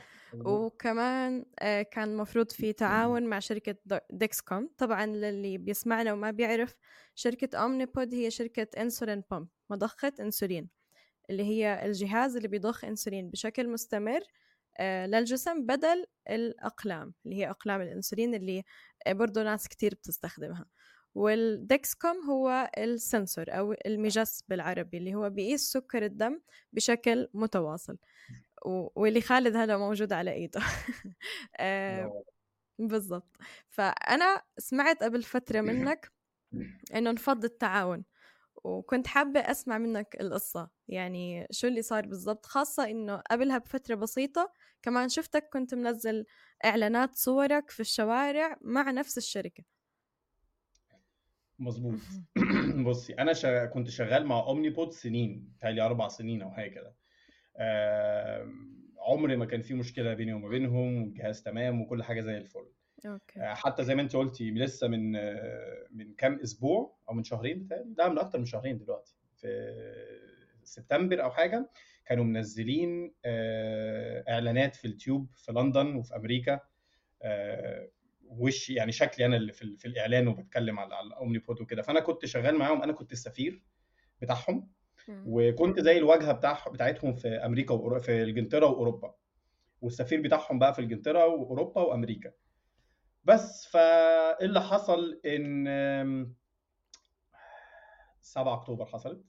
وكمان آه، كان المفروض في تعاون مع شركة د- ديكسكوم طبعا للي بيسمعنا وما بيعرف شركة أومنيبود هي شركة انسولين بامب مضخة انسولين اللي هي الجهاز اللي بيضخ انسولين بشكل مستمر آه، للجسم بدل الأقلام اللي هي أقلام الانسولين اللي آه، برضو ناس كتير بتستخدمها والديكسكوم هو السنسور أو المجس بالعربي اللي هو بيقيس سكر الدم بشكل متواصل و- واللي خالد هذا موجود على ايده آه، بالضبط فأنا سمعت قبل فترة منك إنه انفض التعاون وكنت حابة أسمع منك القصة يعني شو اللي صار بالضبط خاصة إنه قبلها بفترة بسيطة كمان شفتك كنت منزل إعلانات صورك في الشوارع مع نفس الشركة مظبوط بصي انا شا... كنت شغال مع اومني بود سنين بتهيألي اربع سنين او حاجه كده آم، عمري ما كان في مشكله بيني وما بينهم والجهاز تمام وكل حاجه زي الفل أوكي آه، حتى زي ما انت قلتي لسه من آه، من كام اسبوع او من شهرين بتهيألي لا من اكتر من شهرين دلوقتي في سبتمبر او حاجه كانوا منزلين آه، اعلانات في التيوب في لندن وفي امريكا آه، وشي يعني شكلي انا اللي في, في الاعلان وبتكلم على على اومني بود وكده فانا كنت شغال معاهم انا كنت السفير بتاعهم وكنت زي الواجهه بتاع بتاعتهم في امريكا وأورو... في انجلترا واوروبا والسفير بتاعهم بقى في انجلترا واوروبا وامريكا بس فايه اللي حصل ان 7 اكتوبر حصلت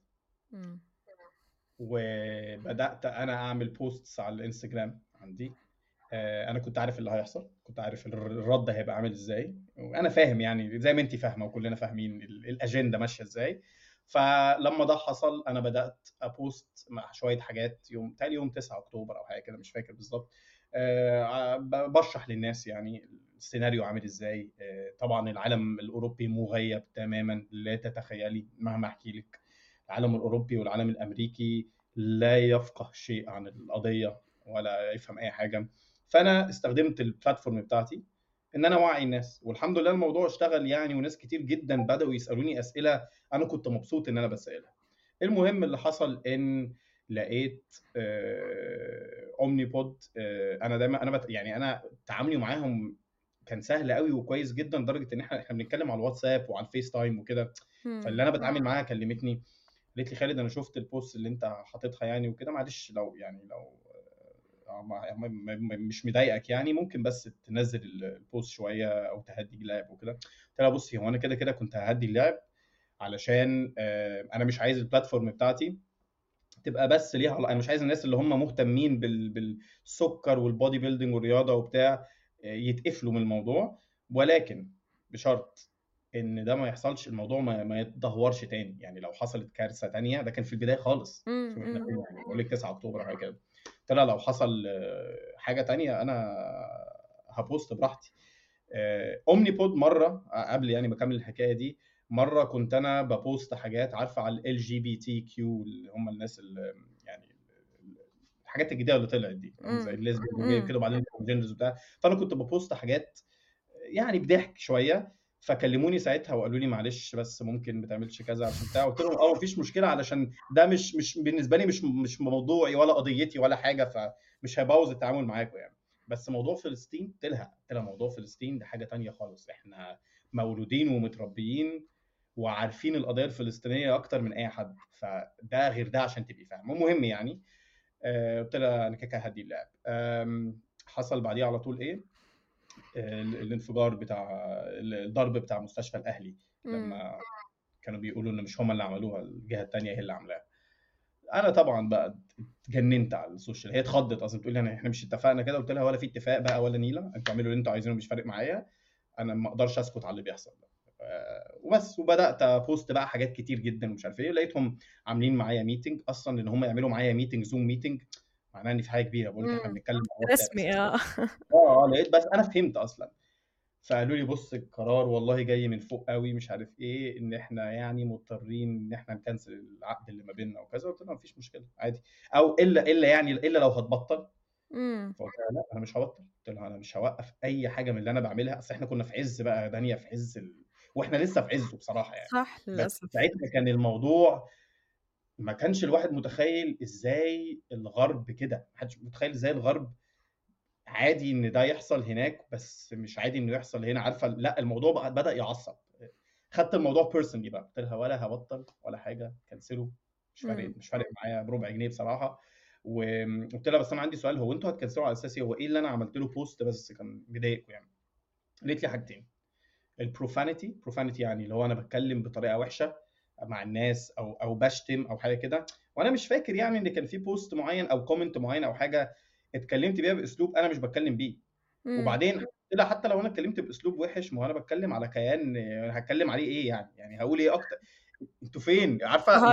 وبدات انا اعمل بوستس على الانستجرام عندي آه، انا كنت عارف اللي هيحصل كنت عارف الرد هيبقى عامل ازاي وانا فاهم يعني زي ما انت فاهمه وكلنا فاهمين الاجنده ماشيه ازاي فلما ده حصل انا بدات ابوست مع شويه حاجات يوم تاني يوم 9 اكتوبر او حاجه كده مش فاكر بالظبط أه بشرح للناس يعني السيناريو عامل ازاي أه طبعا العالم الاوروبي مغيب تماما لا تتخيلي مهما احكي لك العالم الاوروبي والعالم الامريكي لا يفقه شيء عن القضيه ولا يفهم اي حاجه فانا استخدمت البلاتفورم بتاعتي ان انا اوعي الناس والحمد لله الموضوع اشتغل يعني وناس كتير جدا بداوا يسالوني اسئله انا كنت مبسوط ان انا بسالها المهم اللي حصل ان لقيت اومني بود انا دايما انا بت يعني انا تعاملي معاهم كان سهل قوي وكويس جدا لدرجه ان احنا احنا بنتكلم على الواتساب وعلى الفيس تايم وكده فاللي انا بتعامل معاها كلمتني قالت لي خالد انا شفت البوست اللي انت حاططها يعني وكده معلش لو يعني لو مش مضايقك يعني ممكن بس تنزل البوست شويه او تهدي اللعب وكده قلت لها بصي هو انا كده كده كنت ههدي اللعب علشان انا مش عايز البلاتفورم بتاعتي تبقى بس ليها انا مش عايز الناس اللي هم مهتمين بالسكر والبودي بيلدينج والرياضه وبتاع يتقفلوا من الموضوع ولكن بشرط ان ده ما يحصلش الموضوع ما, ما يتدهورش تاني يعني لو حصلت كارثه تانية ده كان في البدايه خالص شوف احنا يعني بقول لك 9 اكتوبر حاجه كده قلت لها لو حصل حاجه تانية انا هبوست براحتي اومني بود مره قبل يعني ما اكمل الحكايه دي مره كنت انا ببوست حاجات عارفه على ال جي بي تي كيو اللي هم الناس اللي يعني الحاجات الجديده اللي طلعت دي زي الليزبيان كده وبعدين الجندرز وبتاع فانا كنت ببوست حاجات يعني بضحك شويه فكلموني ساعتها وقالوا لي معلش بس ممكن ما تعملش كذا عشان بتاع قلت لهم اه مفيش مشكله علشان ده مش مش بالنسبه لي مش مش موضوعي ولا قضيتي ولا حاجه فمش هيبوظ التعامل معاكم يعني بس موضوع فلسطين قلت لها قلت لها موضوع فلسطين ده حاجه تانية خالص احنا مولودين ومتربيين وعارفين القضيه الفلسطينيه اكتر من اي حد فده غير ده عشان تبقي فاهم المهم يعني قلت لها انا كده هدي اللعب حصل بعديها على طول ايه الانفجار بتاع الضرب بتاع مستشفى الاهلي لما كانوا بيقولوا ان مش هم اللي عملوها الجهه الثانيه هي اللي عاملاها انا طبعا بقى اتجننت على السوشيال هي اتخضت اصلا بتقول لي احنا مش اتفقنا كده قلت لها ولا في اتفاق بقى ولا نيله انتوا اعملوا اللي انتوا عايزينه مش فارق معايا انا ما اقدرش اسكت على اللي بيحصل ده وبس وبدات ابوست بقى حاجات كتير جدا ومش عارف ايه لقيتهم عاملين معايا ميتنج اصلا ان هم يعملوا معايا ميتنج زوم ميتنج معناه ان في حاجه كبيره بقول لك احنا بنتكلم رسمي اه اه لقيت بس انا فهمت اصلا فقالوا لي بص القرار والله جاي من فوق قوي مش عارف ايه ان احنا يعني مضطرين ان احنا نكنسل العقد اللي ما بيننا وكذا قلت لهم مفيش مشكله عادي او الا الا يعني الا لو هتبطل فقلت لها لا انا مش هبطل قلت لها انا مش هوقف اي حاجه من اللي انا بعملها اصل احنا كنا في عز بقى دنيا في عز ال... واحنا لسه في عزه بصراحه يعني صح للاسف ساعتها كان الموضوع ما كانش الواحد متخيل ازاي الغرب كده محدش متخيل ازاي الغرب عادي ان ده يحصل هناك بس مش عادي انه يحصل هنا عارفه لا الموضوع بقى بدا يعصب خدت الموضوع بيرسونلي بقى قلت لها ولا هبطل ولا حاجه كنسله مش فارق مش فارق معايا بربع جنيه بصراحه وقلت لها بس انا عندي سؤال هو انتوا هتكنسلوا على اساس هو ايه اللي انا عملت له بوست بس كان بيضايقكم يعني قالت لي حاجتين البروفانيتي بروفانيتي يعني اللي هو انا بتكلم بطريقه وحشه مع الناس او او بشتم او حاجه كده وانا مش فاكر يعني ان كان في بوست معين او كومنت معين او حاجه اتكلمت بيها باسلوب انا مش بتكلم بيه مم. وبعدين لا حتى لو انا اتكلمت باسلوب وحش ما هو انا بتكلم على كيان هتكلم عليه ايه يعني يعني هقول ايه اكتر انتوا فين عارفه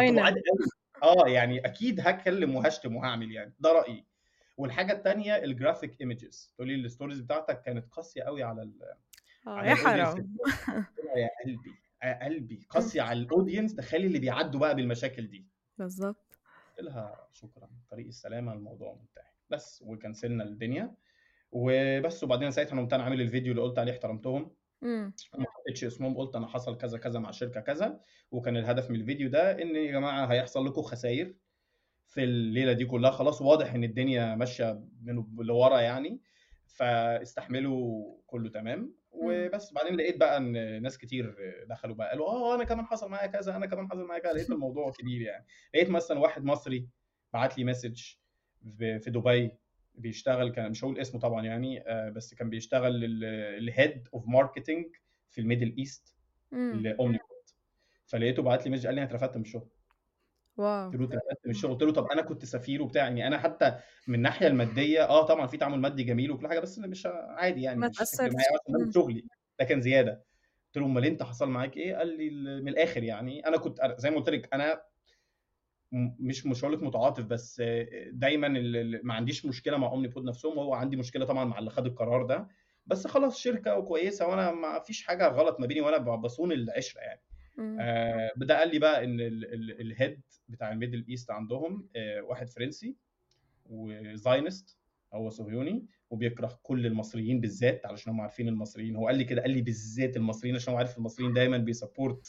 اه يعني اكيد هتكلم وهشتم وهعمل يعني ده رايي والحاجه الثانيه الجرافيك ايمجز تقولي الستوريز بتاعتك كانت قاسيه قوي على ال اه يا حرام يا قلبي قلبي قاسيه على الاودينس تخلي اللي بيعدوا بقى بالمشاكل دي بالظبط قلت لها شكرا طريق السلامه الموضوع منتهي بس وكنسلنا الدنيا وبس وبعدين ساعتها قمت انا عامل الفيديو اللي قلت عليه احترمتهم ما حطيتش اسمهم قلت انا حصل كذا كذا مع شركه كذا وكان الهدف من الفيديو ده ان يا جماعه هيحصل لكم خسائر في الليله دي كلها خلاص واضح ان الدنيا ماشيه من لورا يعني فاستحملوا كله تمام وبس بعدين لقيت بقى ان ناس كتير دخلوا بقى قالوا اه انا كمان حصل معايا كذا انا كمان حصل معايا كذا لقيت الموضوع كبير يعني لقيت مثلا واحد مصري بعت لي مسج في دبي بيشتغل كان مش هقول اسمه طبعا يعني آه، بس كان بيشتغل الهيد اوف ماركتنج في الميدل ايست لاومني فلقيته بعت لي مسج قال لي انا اترفدت من الشغل واو قلت له اترفدت من الشغل قلت له طب انا كنت سفير وبتاع يعني انا حتى من الناحيه الماديه اه طبعا في تعامل مادي جميل وكل حاجه بس مش عادي يعني ما مش تاثرش معايا شغلي ده كان زياده قلت له امال انت حصل معاك ايه؟ قال لي من الاخر يعني انا كنت زي ما قلت لك انا مش مش هقول لك متعاطف بس دايما ما عنديش مشكله مع اومني بود نفسهم هو عندي مشكله طبعا مع اللي خد القرار ده بس خلاص شركه وكويسه وانا ما فيش حاجه غلط ما بيني وانا بصون العشره يعني آه بدا قال لي بقى ان الهيد بتاع الميدل ايست عندهم آه واحد فرنسي وزاينست هو صهيوني وبيكره كل المصريين بالذات علشان هم عارفين المصريين هو قال لي كده قال لي بالذات المصريين عشان هو عارف المصريين دايما بيسبورت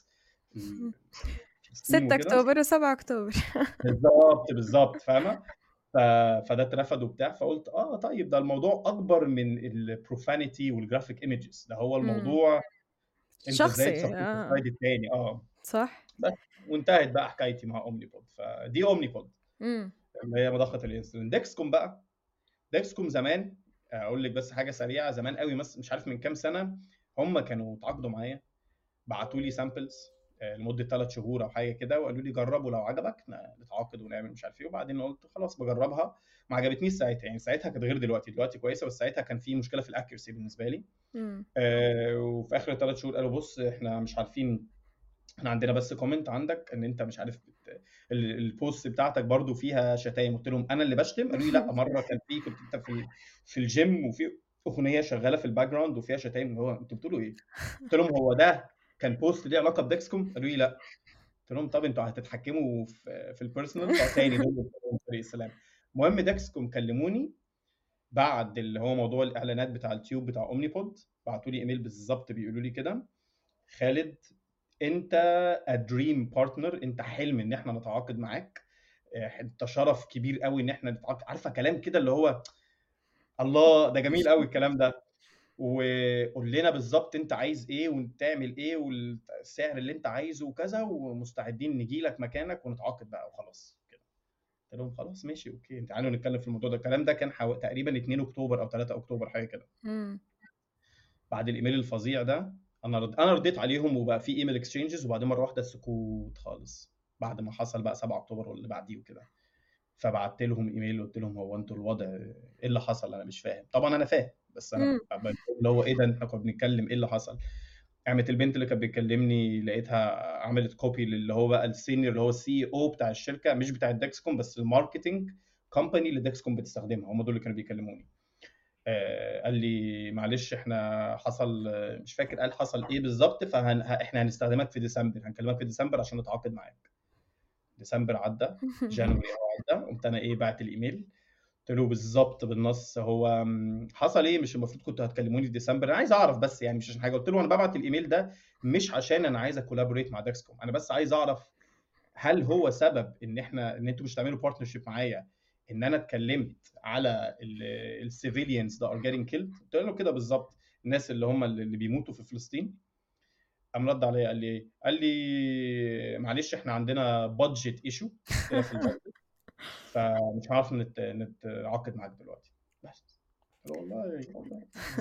6 اكتوبر و7 اكتوبر بالظبط بالظبط فاهمه ف... فده اترفض وبتاع فقلت اه طيب ده الموضوع اكبر من البروفانيتي والجرافيك ايمجز ده هو الموضوع انت شخصي آه. الثاني اه صح بس وانتهت بقى حكايتي مع اومني بود فدي اومني بود اللي هي مضخه الانسولين ديكسكوم بقى ديكسكوم زمان اقول لك بس حاجه سريعه زمان قوي مش عارف من كام سنه هم كانوا اتعاقدوا معايا بعتوا لي سامبلز آه، لمده ثلاث شهور او حاجه كده وقالوا لي جربوا لو عجبك نتعاقد ونعمل مش عارف ايه وبعدين قلت خلاص بجربها ما عجبتنيش ساعتها يعني ساعتها كانت غير دلوقتي دلوقتي كويسه بس ساعتها كان في مشكله في الاكيرسي بالنسبه لي آه وفي اخر الثلاث شهور قالوا بص احنا مش عارفين احنا عندنا بس كومنت عندك ان انت مش عارف البوست بتاعتك برضو فيها شتايم قلت لهم انا اللي بشتم قالوا لي لا مره كان في كنت انت في في الجيم وفي اغنيه شغاله في الباك جراوند وفيها شتايم هو انتوا بتقولوا ايه؟ قلت لهم هو ده كان بوست ليه علاقه بديكسكوم قالوا لي لا قلت لهم طب انتوا هتتحكموا في في البيرسونال تاني دول طريق السلام المهم ديكسكوم كلموني بعد اللي هو موضوع الاعلانات بتاع التيوب بتاع اومني بود بعتوا لي ايميل بالظبط بيقولوا لي كده خالد انت ادريم بارتنر انت حلم ان احنا نتعاقد معاك انت شرف كبير قوي ان احنا نتعاقد عارفه كلام كده اللي هو الله ده جميل قوي الكلام ده وقول لنا بالظبط انت عايز ايه وتعمل ايه والسعر اللي انت عايزه وكذا ومستعدين نجي لك مكانك ونتعاقد بقى وخلاص كده قلت لهم خلاص ماشي اوكي تعالوا نتكلم في الموضوع ده الكلام ده كان حو... تقريبا 2 اكتوبر او 3 اكتوبر حاجه كده بعد الايميل الفظيع ده انا رد... انا رديت عليهم وبقى في ايميل اكسشينجز وبعدين مره واحده سكوت خالص بعد ما حصل بقى 7 اكتوبر واللي بعديه وكده فبعت لهم ايميل قلت لهم هو انتوا الوضع ايه اللي حصل انا مش فاهم طبعا انا فاهم بس انا اللي هو ايه ده احنا كنا بنتكلم ايه اللي حصل قامت البنت اللي كانت بتكلمني لقيتها عملت كوبي اللي هو بقى السينيور اللي هو السي او بتاع الشركه مش بتاع الدكسكوم بس الماركتنج كومباني اللي دكسكوم بتستخدمها هم دول اللي كانوا بيكلموني آه قال لي معلش احنا حصل مش فاكر قال حصل ايه بالظبط فاحنا هنستخدمك في ديسمبر هنكلمك في ديسمبر عشان نتعاقد معاك ديسمبر عدى جانوري عدى قمت انا ايه بعت الايميل قلت له بالظبط بالنص هو حصل ايه مش المفروض كنتوا هتكلموني في ديسمبر انا عايز اعرف بس يعني مش عشان حاجه قلت له انا ببعت الايميل ده مش عشان انا عايز اكولابوريت مع داكسكوم انا بس عايز اعرف هل هو سبب ان احنا ان انتوا مش تعملوا بارتنرشيب معايا ان انا اتكلمت على السيفيليانز ده ار جيتنج كيلد قلت له كده بالظبط الناس اللي هم اللي بيموتوا في فلسطين قام رد عليا قال لي ايه؟ قال لي معلش احنا عندنا بادجت ايشو في فمش هعرف نت... نتعاقد معاك دلوقتي بس والله والله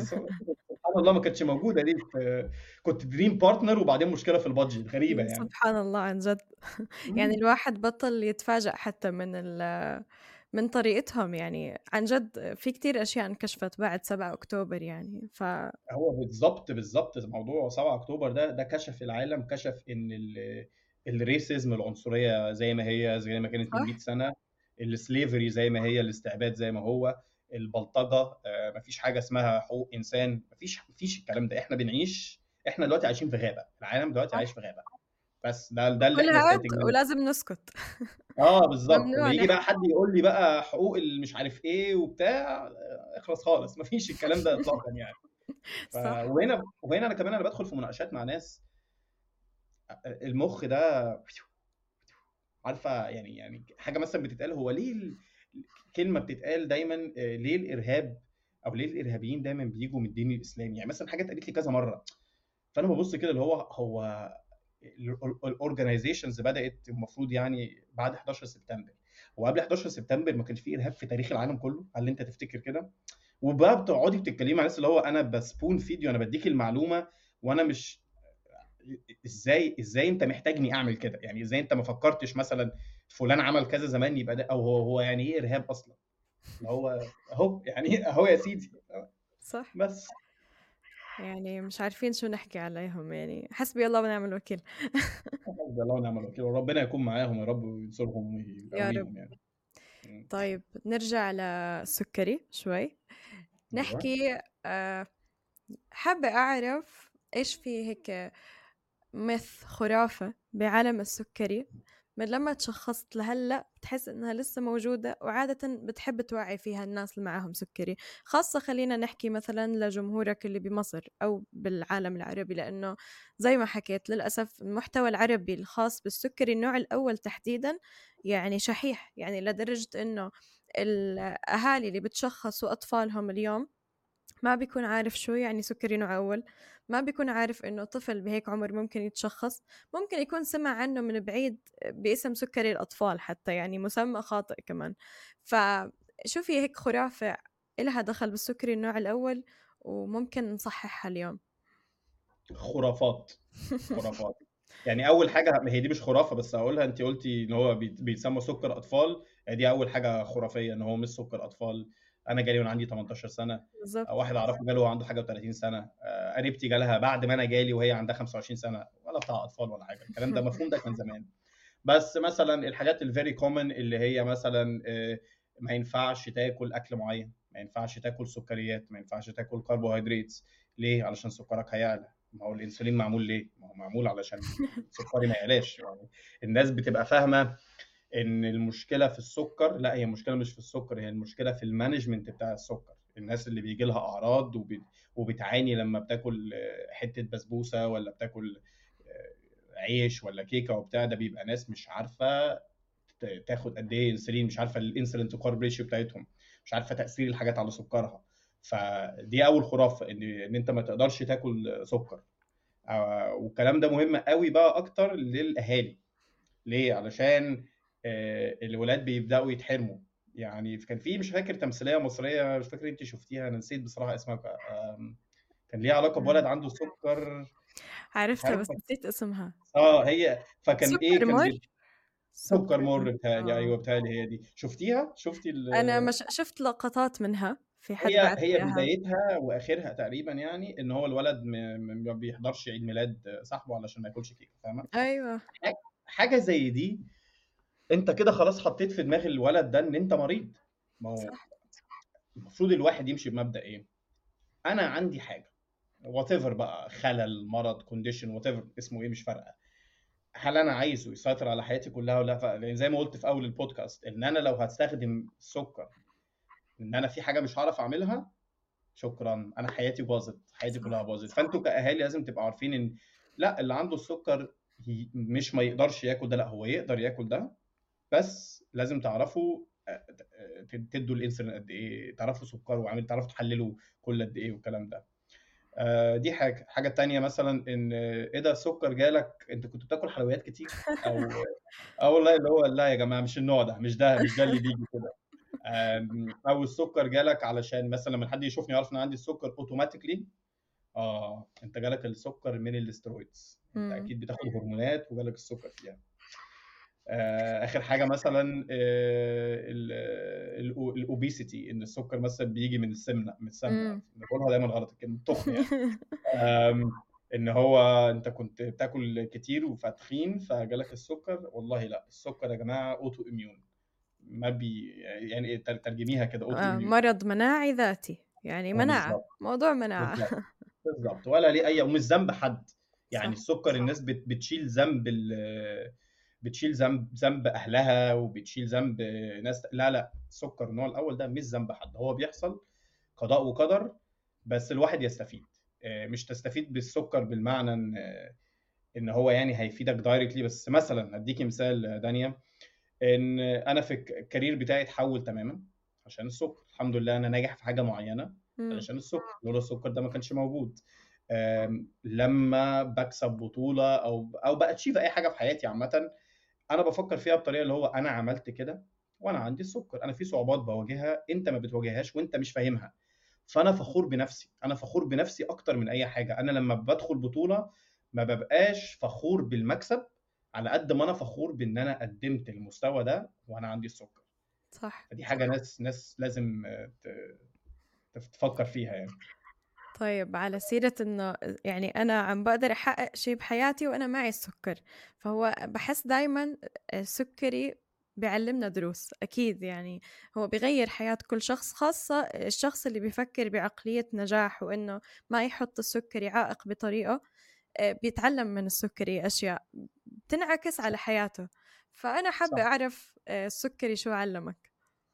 سبحان الله ما كانتش موجوده دي كنت دريم بارتنر وبعدين مشكله في البادجت غريبه يعني سبحان الله عن جد يعني الواحد بطل يتفاجئ حتى من ال من طريقتهم يعني عن جد في كتير اشياء انكشفت بعد 7 اكتوبر يعني ف هو بالظبط بالظبط موضوع 7 اكتوبر ده ده كشف العالم كشف ان الريسيزم العنصريه زي ما هي زي ما كانت من 100 سنه السليفري زي ما هي الاستعباد زي ما هو البلطجه آه، مفيش حاجه اسمها حقوق انسان مفيش مفيش الكلام ده احنا بنعيش احنا دلوقتي عايشين في غابه العالم دلوقتي عايش في غابه بس ده ده اللي احنا ولازم نسكت اه بالظبط لما يجي بقى حد يقول لي بقى حقوق مش عارف ايه وبتاع اخلص خالص مفيش الكلام ده اطلاقا يعني ف... وهنا وهنا انا كمان انا بدخل في مناقشات مع ناس المخ ده عارفه يعني يعني حاجه مثلا بتتقال هو ليه كلمه بتتقال دايما آه، ليه الارهاب او ليه الارهابيين دايما بيجوا من الدين الاسلامي يعني مثلا حاجه اتقالت لي كذا مره فانا ببص كده اللي هو هو الاورجنايزيشنز بدات المفروض يعني بعد 11 سبتمبر وقبل 11 سبتمبر ما كانش في ارهاب في تاريخ العالم كله هل انت تفتكر كده وبقى بتقعدي بتتكلمي مع الناس اللي هو انا بسبون فيديو انا بديك المعلومه وانا مش ازاي ازاي انت محتاجني اعمل كده يعني ازاي انت ما فكرتش مثلا فلان عمل كذا زمان يبقى ده او هو هو يعني ايه ارهاب اصلا هو اهو يعني اهو يا سيدي صح بس يعني مش عارفين شو نحكي عليهم يعني حسبي الله ونعم الوكيل حسبي الله ونعم الوكيل وربنا يكون معاهم يا رب وينصرهم يا رب يعني. طيب نرجع للسكري شوي أيوة. نحكي آه، حابة أعرف إيش في هيك مث خرافة بعالم السكري من لما تشخصت لهلا بتحس انها لسه موجوده وعاده بتحب توعي فيها الناس اللي معاهم سكري خاصه خلينا نحكي مثلا لجمهورك اللي بمصر او بالعالم العربي لانه زي ما حكيت للاسف المحتوى العربي الخاص بالسكري النوع الاول تحديدا يعني شحيح يعني لدرجه انه الاهالي اللي بتشخصوا اطفالهم اليوم ما بيكون عارف شو يعني سكري نوع أول ما بيكون عارف إنه طفل بهيك عمر ممكن يتشخص ممكن يكون سمع عنه من بعيد باسم سكري الأطفال حتى يعني مسمى خاطئ كمان فشو في هيك خرافة إلها دخل بالسكري النوع الأول وممكن نصححها اليوم خرافات خرافات يعني اول حاجه هي دي مش خرافه بس اقولها انت قلتي ان هو بيتسمى سكر اطفال دي اول حاجه خرافيه ان هو مش سكر اطفال انا جالي وانا عندي 18 سنه بالظبط واحد اعرفه جاله وعنده حاجه و30 سنه آه، قريبتي جالها بعد ما انا جالي وهي عندها 25 سنه ولا بتاع اطفال ولا حاجه الكلام ده مفهوم ده كان زمان بس مثلا الحاجات الفيري كومن اللي هي مثلا آه، ما ينفعش تاكل اكل معين ما ينفعش تاكل سكريات ما ينفعش تاكل كربوهيدرات ليه علشان سكرك هيعلى ما هو الانسولين معمول ليه ما هو معمول علشان سكري ما يعلاش يعني الناس بتبقى فاهمه ان المشكله في السكر لا هي المشكله مش في السكر هي المشكله في المانجمنت بتاع السكر الناس اللي بيجي لها اعراض وبتعاني لما بتاكل حته بسبوسه ولا بتاكل عيش ولا كيكه وبتاع ده بيبقى ناس مش عارفه تاخد قد ايه انسولين مش عارفه الانسولين تو كارب ريشيو بتاعتهم مش عارفه تاثير الحاجات على سكرها فدي اول خرافه ان ان انت ما تقدرش تاكل سكر آه، والكلام ده مهم قوي بقى اكتر للاهالي ليه علشان آه، الولاد بيبداوا يتحرموا يعني كان في مش فاكر تمثيليه مصريه مش فاكر انت شفتيها انا نسيت بصراحه اسمها كان ليها علاقه بولد عنده سكر عرفتها بس نسيت اسمها اه هي فكان ايه كان مر سكر مر بتهيألي آه. ايوه بتهيألي هي دي شفتيها شفتي انا مش شفت لقطات منها في حد هي هي بدايتها واخرها تقريبا يعني ان هو الولد ما بيحضرش عيد ميلاد صاحبه علشان ما ياكلش كيكه فاهمه ايوه حاجه زي دي انت كده خلاص حطيت في دماغ الولد ده ان انت مريض ما هو المفروض الواحد يمشي بمبدا ايه انا عندي حاجه وات ايفر بقى خلل مرض كونديشن وات ايفر اسمه ايه مش فارقه هل انا عايزه يسيطر على حياتي كلها ولا لا يعني زي ما قلت في اول البودكاست ان انا لو هستخدم السكر ان انا في حاجه مش هعرف اعملها شكرا انا حياتي باظت حياتي كلها باظت فانتوا كاهالي لازم تبقوا عارفين ان لا اللي عنده السكر مش ما يقدرش ياكل ده لا هو يقدر ياكل ده بس لازم تعرفوا آه، تدوا الانسولين قد ايه تعرفوا سكره وعامل تعرفوا تحللوا كل قد ايه والكلام ده آه، دي حاجه حاجه تانية مثلا ان ايه ده السكر جالك انت كنت بتاكل حلويات كتير او اه والله اللي هو لا يا جماعه مش النوع ده مش ده مش ده اللي بيجي كده او السكر جالك علشان مثلا لما حد يشوفني يعرف ان عندي السكر اوتوماتيكلي اه انت جالك السكر من الاسترويدز انت اكيد بتاخد هرمونات وجالك السكر فيها آه، اخر حاجه مثلا آه، الاوبيسيتي ان السكر مثلا بيجي من السمنه من السمنه بقولها دايما غلط الكلمه التخن يعني ان هو انت كنت بتاكل كتير وفتخين فجالك السكر والله لا السكر يا جماعه اوتو اميون ما بي يعني ترجميها كده اوتو آه مرض مناعي ذاتي يعني مناعه بالزبط. موضوع مناعه بالظبط ولا ليه اي ومش ذنب حد يعني صح. السكر الناس بتشيل ذنب بتشيل ذنب ذنب اهلها وبتشيل ذنب ناس لا لا السكر النوع الاول ده مش ذنب حد هو بيحصل قضاء وقدر بس الواحد يستفيد آه، مش تستفيد بالسكر بالمعنى ان ان هو يعني هيفيدك دايركتلي بس مثلا هديكي مثال دانيا ان انا في الكارير بتاعي اتحول تماما عشان السكر الحمد لله انا ناجح في حاجه معينه علشان السكر لولا السكر ده ما كانش موجود لما بكسب بطوله او او باتشيف اي حاجه في حياتي عامه انا بفكر فيها بطريقه اللي هو انا عملت كده وانا عندي السكر انا في صعوبات بواجهها انت ما بتواجههاش وانت مش فاهمها فانا فخور بنفسي انا فخور بنفسي اكتر من اي حاجه انا لما بدخل بطوله ما ببقاش فخور بالمكسب على قد ما انا فخور بان انا قدمت المستوى ده وانا عندي السكر صح فدي حاجه ناس ناس لازم تفكر فيها يعني طيب على سيرة إنه يعني أنا عم بقدر أحقق شيء بحياتي وأنا معي السكر فهو بحس دايما السكري بيعلمنا دروس أكيد يعني هو بيغير حياة كل شخص خاصة الشخص اللي بيفكر بعقلية نجاح وإنه ما يحط السكري عائق بطريقة آه، بيتعلم من السكري أشياء بتنعكس على حياته فأنا حابة أعرف آه، السكري شو علمك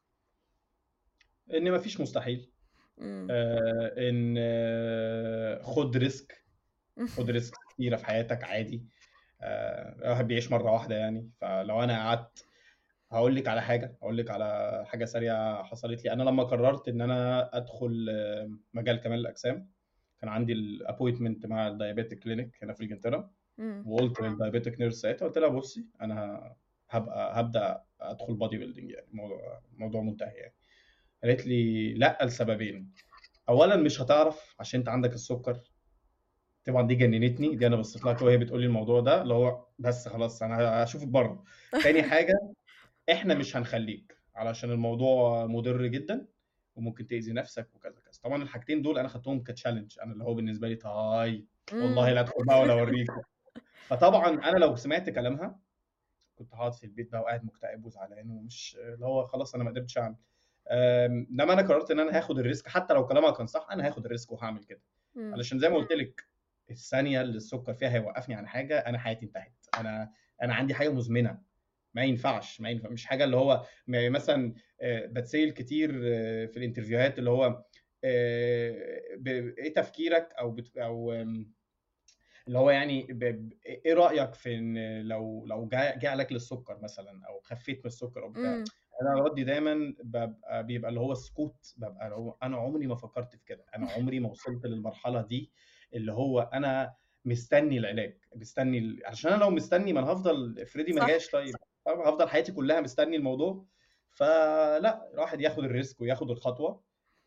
إن ما فيش مستحيل آه ان آه خد ريسك خد ريسك كتيره في حياتك عادي آه الواحد بيعيش مره واحده يعني فلو انا قعدت هقول لك على حاجه هقول لك على حاجه سريعه حصلت لي انا لما قررت ان انا ادخل آه، مجال كمال الاجسام كان عندي الابوينتمنت مع الدايابيتك كلينيك هنا في انجلترا وقلت للدايابيتك نيرس ساعتها قلت لها بصي انا هبقى هبدا ادخل بادي بيلدينج يعني موضوع موضوع منتهي يعني قالت لي لا لسببين اولا مش هتعرف عشان انت عندك السكر طبعا دي جننتني دي انا بصيت لها وهي بتقول لي الموضوع ده اللي هو بس خلاص انا هشوفك بره تاني حاجه احنا مش هنخليك علشان الموضوع مضر جدا وممكن تاذي نفسك وكذا كذا طبعا الحاجتين دول انا خدتهم كتشالنج انا اللي هو بالنسبه لي تاي والله لا ادخل بقى ولا اوريك فطبعا انا لو سمعت كلامها كنت هقعد في البيت بقى وقاعد مكتئب وزعلان ومش اللي هو خلاص انا ما قدرتش اعمل انما انا قررت ان انا هاخد الريسك حتى لو كلامها كان صح انا هاخد الريسك وهعمل كده علشان زي ما قلت لك الثانيه اللي السكر فيها هيوقفني عن حاجه انا حياتي انتهت انا انا عندي حاجه مزمنه ما ينفعش ما ينفع مش حاجه اللي هو مثلا آه، بتسيل كتير آه، في الانترفيوهات اللي هو آه، ايه تفكيرك او بت او اللي هو يعني ايه رايك في ان لو لو جاء لك للسكر مثلا او خفيت من السكر او بتاع انا ردي دايما ببقى بيبقى اللي هو سكوت ببقى اللي هو انا عمري ما فكرت في كده انا عمري ما وصلت للمرحله دي اللي هو انا مستني العلاج مستني عشان انا لو مستني ما انا هفضل فريدي ما جاش طيب هفضل حياتي كلها مستني الموضوع فلا الواحد ياخد الريسك وياخد الخطوه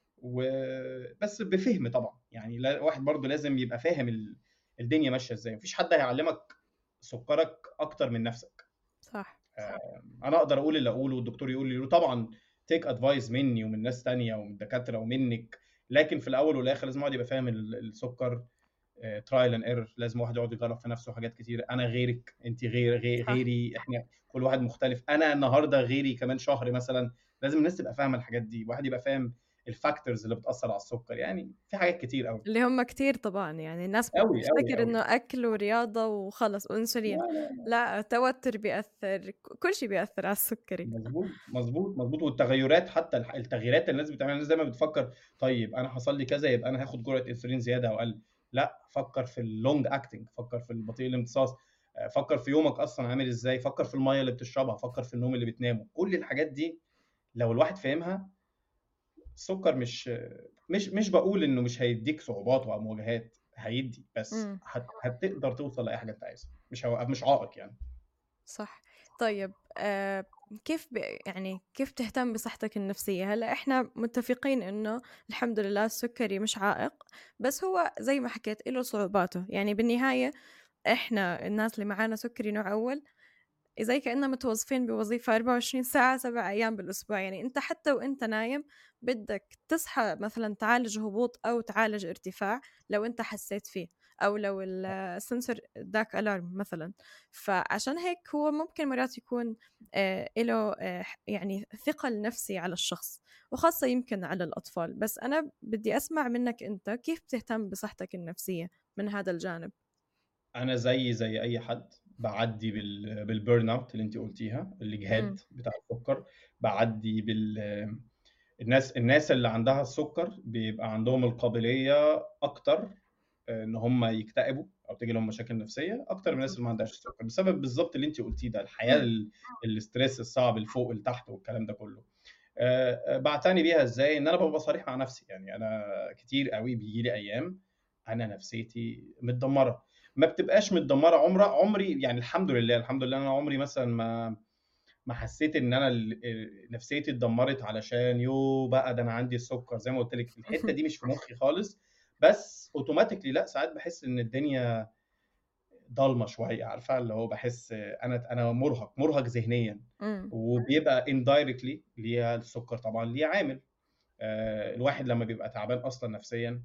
وبس بفهم طبعا يعني الواحد برضه لازم يبقى فاهم الدنيا ماشيه ازاي مفيش حد هيعلمك سكرك اكتر من نفسك صح انا اقدر اقول اللي اقوله والدكتور يقول لي طبعا تيك ادفايس مني ومن ناس تانية ومن دكاتره ومنك لكن في الاول والاخر لازم واحد يبقى فاهم السكر ترايل اند ايرور لازم واحد يقعد يجرب في نفسه حاجات كتير انا غيرك انت غير, غير غيري احنا كل واحد مختلف انا النهارده غيري كمان شهر مثلا لازم الناس تبقى فاهمه الحاجات دي واحد يبقى فاهم الفاكتورز اللي بتاثر على السكر يعني في حاجات كتير قوي اللي هم كتير طبعا يعني الناس بتفتكر انه اكل ورياضه وخلص وانسولين لا, لا, لا. لا توتر بياثر كل شيء بياثر على السكري مظبوط مظبوط مظبوط والتغيرات حتى التغييرات اللي الناس بتعملها الناس دايما بتفكر طيب انا حصل لي كذا يبقى انا هاخد جرعه انسولين زياده او اقل لا فكر في اللونج اكتنج فكر في البطيء الامتصاص فكر في يومك اصلا عامل ازاي فكر في الميه اللي بتشربها فكر في النوم اللي بتنامه كل الحاجات دي لو الواحد فاهمها السكر مش مش مش بقول انه مش هيديك صعوبات او مواجهات هيدي بس هت... هتقدر توصل لاي حاجه انت عايزها مش هو... مش عائق يعني صح طيب آه كيف ب... يعني كيف تهتم بصحتك النفسية هلا احنا متفقين انه الحمد لله السكري مش عائق بس هو زي ما حكيت له صعوباته يعني بالنهاية احنا الناس اللي معانا سكري نوع اول زي كأننا متوظفين بوظيفة 24 ساعة سبع أيام بالأسبوع يعني أنت حتى وأنت نايم بدك تصحى مثلا تعالج هبوط أو تعالج ارتفاع لو أنت حسيت فيه أو لو السنسور داك ألارم مثلا فعشان هيك هو ممكن مرات يكون آه له آه يعني ثقل نفسي على الشخص وخاصة يمكن على الأطفال بس أنا بدي أسمع منك أنت كيف بتهتم بصحتك النفسية من هذا الجانب أنا زي زي أي حد بعدي بالبيرن اوت اللي انت قلتيها الاجهاد بتاع السكر بعدي بال الناس الناس اللي عندها السكر بيبقى عندهم القابليه اكتر ان هم يكتئبوا او تيجي لهم مشاكل نفسيه اكتر من الناس اللي ما عندهاش السكر بسبب بالظبط اللي انت قلتيه ده الحياه الاستريس الصعب الفوق لتحت والكلام ده كله آه، بعتني بيها ازاي ان انا ببقى صريح مع نفسي يعني انا كتير قوي بيجي لي ايام انا نفسيتي متدمره ما بتبقاش متدمره عمر عمري يعني الحمد لله الحمد لله انا عمري مثلا ما ما حسيت ان انا نفسيتي اتدمرت علشان يو بقى ده انا عندي السكر زي ما قلت لك الحته دي مش في مخي خالص بس اوتوماتيكلي لا ساعات بحس ان الدنيا ضلمه شويه عارفه اللي هو بحس انا انا مرهق مرهق ذهنيا وبيبقى اندايركتلي ليها السكر طبعا ليه عامل آه الواحد لما بيبقى تعبان اصلا نفسيا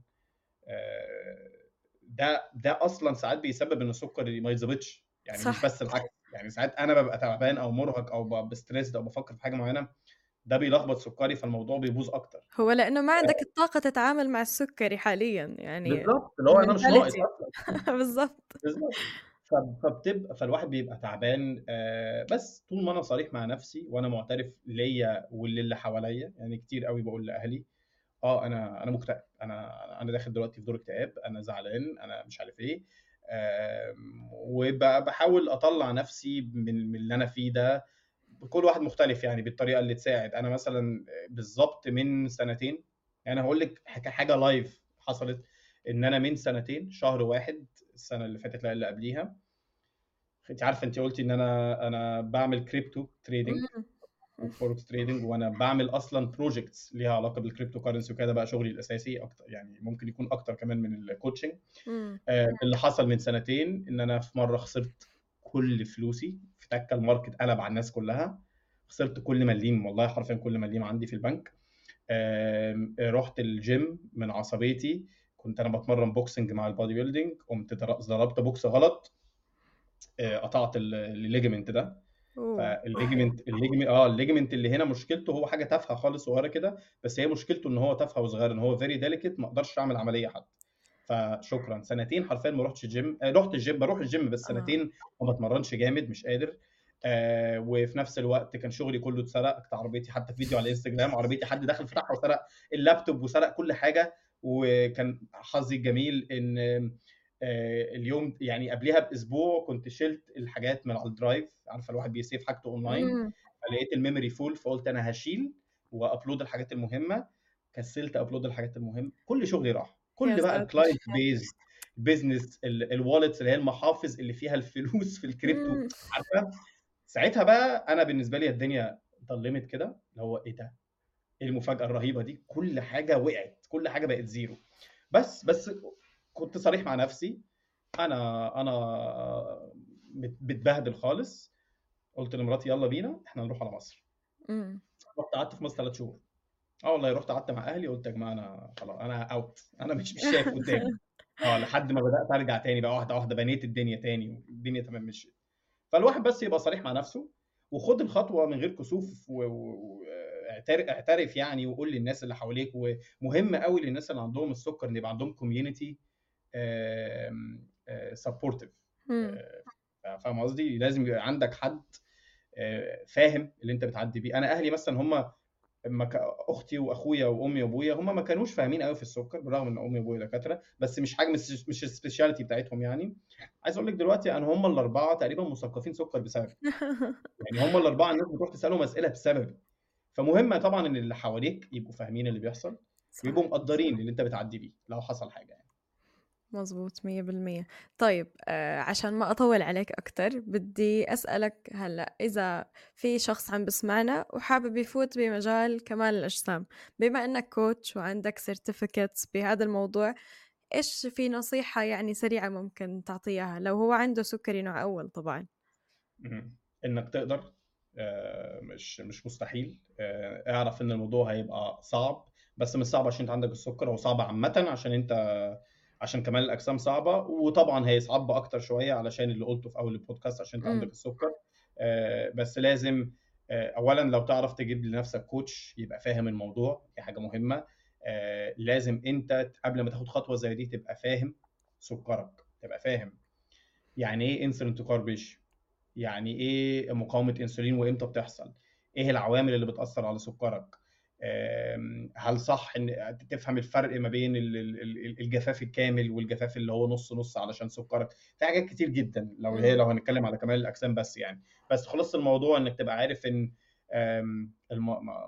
آه ده ده اصلا ساعات بيسبب ان السكر ما يتظبطش يعني صح. مش بس العكس يعني ساعات انا ببقى تعبان او مرهق او بستريس او بفكر في حاجه معينه ده بيلخبط سكري فالموضوع بيبوظ اكتر هو لانه ما عندك الطاقه تتعامل مع السكري حاليا يعني بالظبط اللي هو انا مش ناقص بالظبط بالظبط فبتبقى فالواحد بيبقى تعبان آه بس طول ما انا صريح مع نفسي وانا معترف ليا وللي حواليا يعني كتير قوي بقول لاهلي اه انا انا مكتئب انا انا داخل دلوقتي في دور اكتئاب انا زعلان انا مش عارف ايه آه وبحاول اطلع نفسي من, من اللي انا فيه ده كل واحد مختلف يعني بالطريقه اللي تساعد انا مثلا بالظبط من سنتين يعني هقول لك حاجه لايف حصلت ان انا من سنتين شهر واحد السنه اللي فاتت لا اللي قبليها انت عارفه انت قلتي ان انا انا بعمل كريبتو تريدنج وفوركس تريدنج وانا بعمل اصلا بروجكتس ليها علاقه بالكريبتو كارنسي وكده بقى شغلي الاساسي اكتر يعني ممكن يكون اكتر كمان من الكوتشنج آه اللي حصل من سنتين ان انا في مره خسرت كل فلوسي في تكه الماركت قلب على الناس كلها خسرت كل مليم والله حرفيا كل مليم عندي في البنك آه رحت الجيم من عصبيتي كنت انا بتمرن بوكسنج مع البادي بيلدينج قمت ضربت بوكس غلط آه، قطعت الليجمنت ده فالليجمنت الليجمنت اه الليجمنت اللي هنا مشكلته هو حاجه تافهه خالص صغيره كده بس هي مشكلته ان هو تافهه وصغير ان هو فيري ديليكت ما اقدرش اعمل عمليه حتى فشكرا سنتين حرفيا ما رحتش الجيم آه رحت الجيم بروح الجيم بس آه. سنتين ما بتمرنش جامد مش قادر آه وفي نفس الوقت كان شغلي كله اتسرق عربيتي حتى في فيديو على الانستجرام عربيتي حد دخل فتحها وسرق اللابتوب وسرق كل حاجه وكان حظي الجميل ان آه، اليوم يعني قبلها باسبوع كنت شلت الحاجات من على الدرايف عارفه الواحد بيسيف حاجته اونلاين فلقيت الميموري فول فقلت انا هشيل وابلود الحاجات المهمه كسلت ابلود الحاجات المهمه كل شغلي راح كل بقى الكلاينت بيز بيزنس الوالتس اللي هي المحافظ اللي فيها الفلوس في الكريبتو عارفه ساعتها بقى انا بالنسبه لي الدنيا ضلمت كده اللي هو ايه ده ايه المفاجاه الرهيبه دي كل حاجه وقعت كل حاجه بقت زيرو بس بس كنت صريح مع نفسي انا انا بتبهدل خالص قلت لمراتي يلا بينا احنا نروح على مصر رحت قعدت في مصر ثلاث شهور اه والله رحت قعدت مع اهلي قلت يا جماعه انا خلاص انا اوت انا مش مش شايف قدامي اه لحد ما بدات ارجع تاني بقى واحده واحده بنيت الدنيا تاني والدنيا تمام مشيت فالواحد بس يبقى صريح مع نفسه وخد الخطوه من غير كسوف و... و... اعترف يعني وقول للناس اللي حواليك ومهم قوي للناس اللي عندهم السكر ان يبقى عندهم كوميونتي سبورتيف فاهم قصدي لازم يبقى عندك حد فاهم اللي انت بتعدي بيه انا اهلي مثلا هم اختي واخويا وامي وابويا هم ما كانوش فاهمين قوي في السكر بالرغم ان امي وابويا دكاتره بس مش حاجه مش مش السبيشاليتي بتاعتهم يعني عايز اقول لك دلوقتي انا هم الاربعه تقريبا مثقفين سكر بسبب يعني هم الاربعه الناس بتروح تسالهم اسئله بسببي فمهم طبعا ان اللي حواليك يبقوا فاهمين اللي بيحصل ويبقوا مقدرين اللي انت بتعدي بيه لو حصل حاجه يعني مظبوط مية بالمية طيب آه عشان ما أطول عليك أكتر بدي أسألك هلأ إذا في شخص عم بسمعنا وحابب يفوت بمجال كمال الأجسام بما أنك كوتش وعندك سيرتيفيكتس بهذا الموضوع إيش في نصيحة يعني سريعة ممكن تعطيها لو هو عنده سكري نوع أول طبعا إنك تقدر آه مش مش مستحيل آه اعرف ان الموضوع هيبقى صعب بس مش صعب عشان انت عندك السكر هو صعب عامه عشان انت عشان كمال الاجسام صعبه وطبعا هي صعبه اكتر شويه علشان اللي قلته في اول البودكاست عشان انت عندك السكر آه بس لازم آه اولا لو تعرف تجيب لنفسك كوتش يبقى فاهم الموضوع دي حاجه مهمه آه لازم انت قبل ما تاخد خطوه زي دي تبقى فاهم سكرك تبقى فاهم يعني ايه انسولين تو كارب يعني ايه مقاومه انسولين وامتى بتحصل ايه العوامل اللي بتاثر على سكرك هل صح ان تفهم الفرق ما بين الجفاف الكامل والجفاف اللي هو نص نص علشان سكرك في حاجات كتير جدا لو هي لو هنتكلم على كمال الاجسام بس يعني بس خلاص الموضوع انك تبقى عارف ان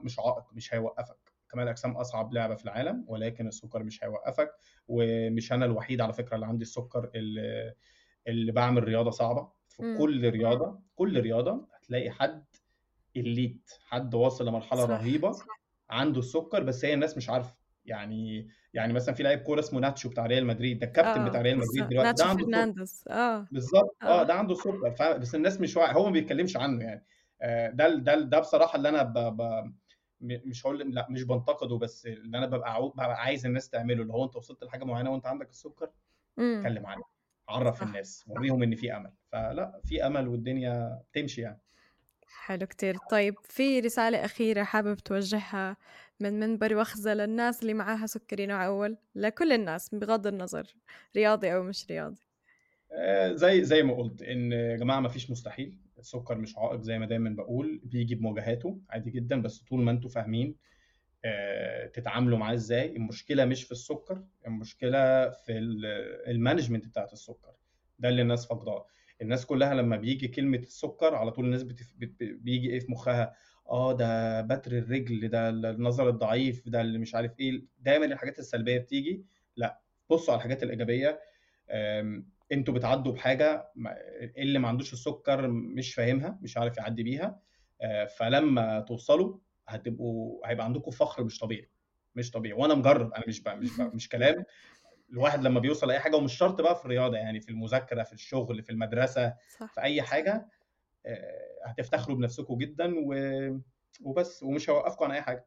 مش عائق مش هيوقفك كمال الاجسام اصعب لعبه في العالم ولكن السكر مش هيوقفك ومش انا الوحيد على فكره اللي عندي السكر اللي, اللي بعمل رياضه صعبه في مم. كل رياضه كل رياضه هتلاقي حد الليت حد واصل لمرحله صح رهيبه عنده السكر بس هي الناس مش عارفه يعني يعني مثلا في لاعب كوره اسمه ناتشو بتاع ريال مدريد ده الكابتن بتاع اه ريال بس مدريد دلوقتي ده ناتشو عنده السكر فرنانديز اه بالظبط اه اه ده عنده السكر ف... بس الناس مش واعي هو ما بيتكلمش عنه يعني آه، ده ده ده بصراحه اللي انا ب... ب... م- مش هقول لا مش بنتقده بس اللي انا ببقى عاو... ببقى عايز الناس تعمله اللي هو انت وصلت لحاجه معينه وانت عندك السكر امم اتكلم عنها عرف صح الناس وريهم ان في امل فلا في امل والدنيا تمشي يعني حلو كتير طيب في رسالة أخيرة حابب توجهها من منبر وخزة للناس اللي معاها سكري نوع أول لكل الناس بغض النظر رياضي أو مش رياضي آه، زي زي ما قلت ان يا جماعه ما فيش مستحيل السكر مش عائق زي ما دايما بقول بيجي بمواجهاته عادي جدا بس طول ما انتوا فاهمين آه، تتعاملوا معاه ازاي المشكله مش في السكر المشكله في ال- المانجمنت بتاعت السكر ده اللي الناس فاقداه الناس كلها لما بيجي كلمه السكر على طول الناس بتف... بت... بيجي ايه في مخها اه ده بتر الرجل ده النظر الضعيف ده اللي مش عارف ايه دايما الحاجات السلبيه بتيجي لا بصوا على الحاجات الايجابيه آم، انتوا بتعدوا بحاجه ما- اللي ما عندوش السكر مش فاهمها مش عارف يعدي بيها آه، فلما توصلوا هتبقوا هيبقى عندكم فخر مش طبيعي مش طبيعي وانا مجرب انا مش بقى مش بقى مش كلام الواحد لما بيوصل لاي حاجه ومش شرط بقى في الرياضه يعني في المذاكره في الشغل في المدرسه صح في اي حاجه آه، هتفتخروا بنفسكم جدا و... وبس ومش هيوقفكم عن اي حاجه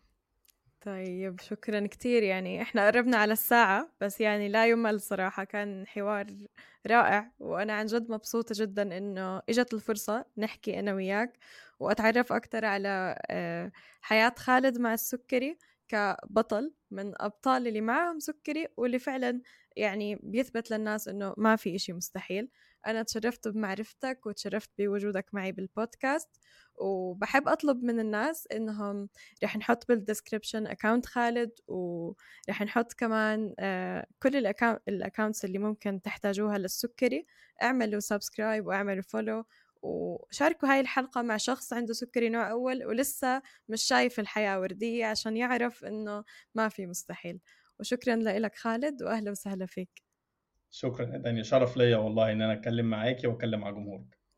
طيب شكرا كتير يعني احنا قربنا على الساعة بس يعني لا يمل صراحة كان حوار رائع وأنا عن جد مبسوطة جدا إنه إجت الفرصة نحكي أنا وياك وأتعرف أكتر على آه، حياة خالد مع السكري كبطل من أبطال اللي معهم سكري واللي فعلا يعني بيثبت للناس إنه ما في إشي مستحيل أنا تشرفت بمعرفتك وتشرفت بوجودك معي بالبودكاست وبحب أطلب من الناس إنهم رح نحط بالدسكربشن اكاونت خالد ورح نحط كمان آه، كل الاكاونتس اللي ممكن تحتاجوها للسكري اعملوا سبسكرايب واعملوا فولو وشاركوا هاي الحلقة مع شخص عنده سكري نوع أول ولسه مش شايف الحياة وردية عشان يعرف إنه ما في مستحيل وشكرا لك خالد وأهلا وسهلا فيك شكرا يا دانيا شرف ليا والله ان انا اتكلم معاكي واتكلم مع جمهورك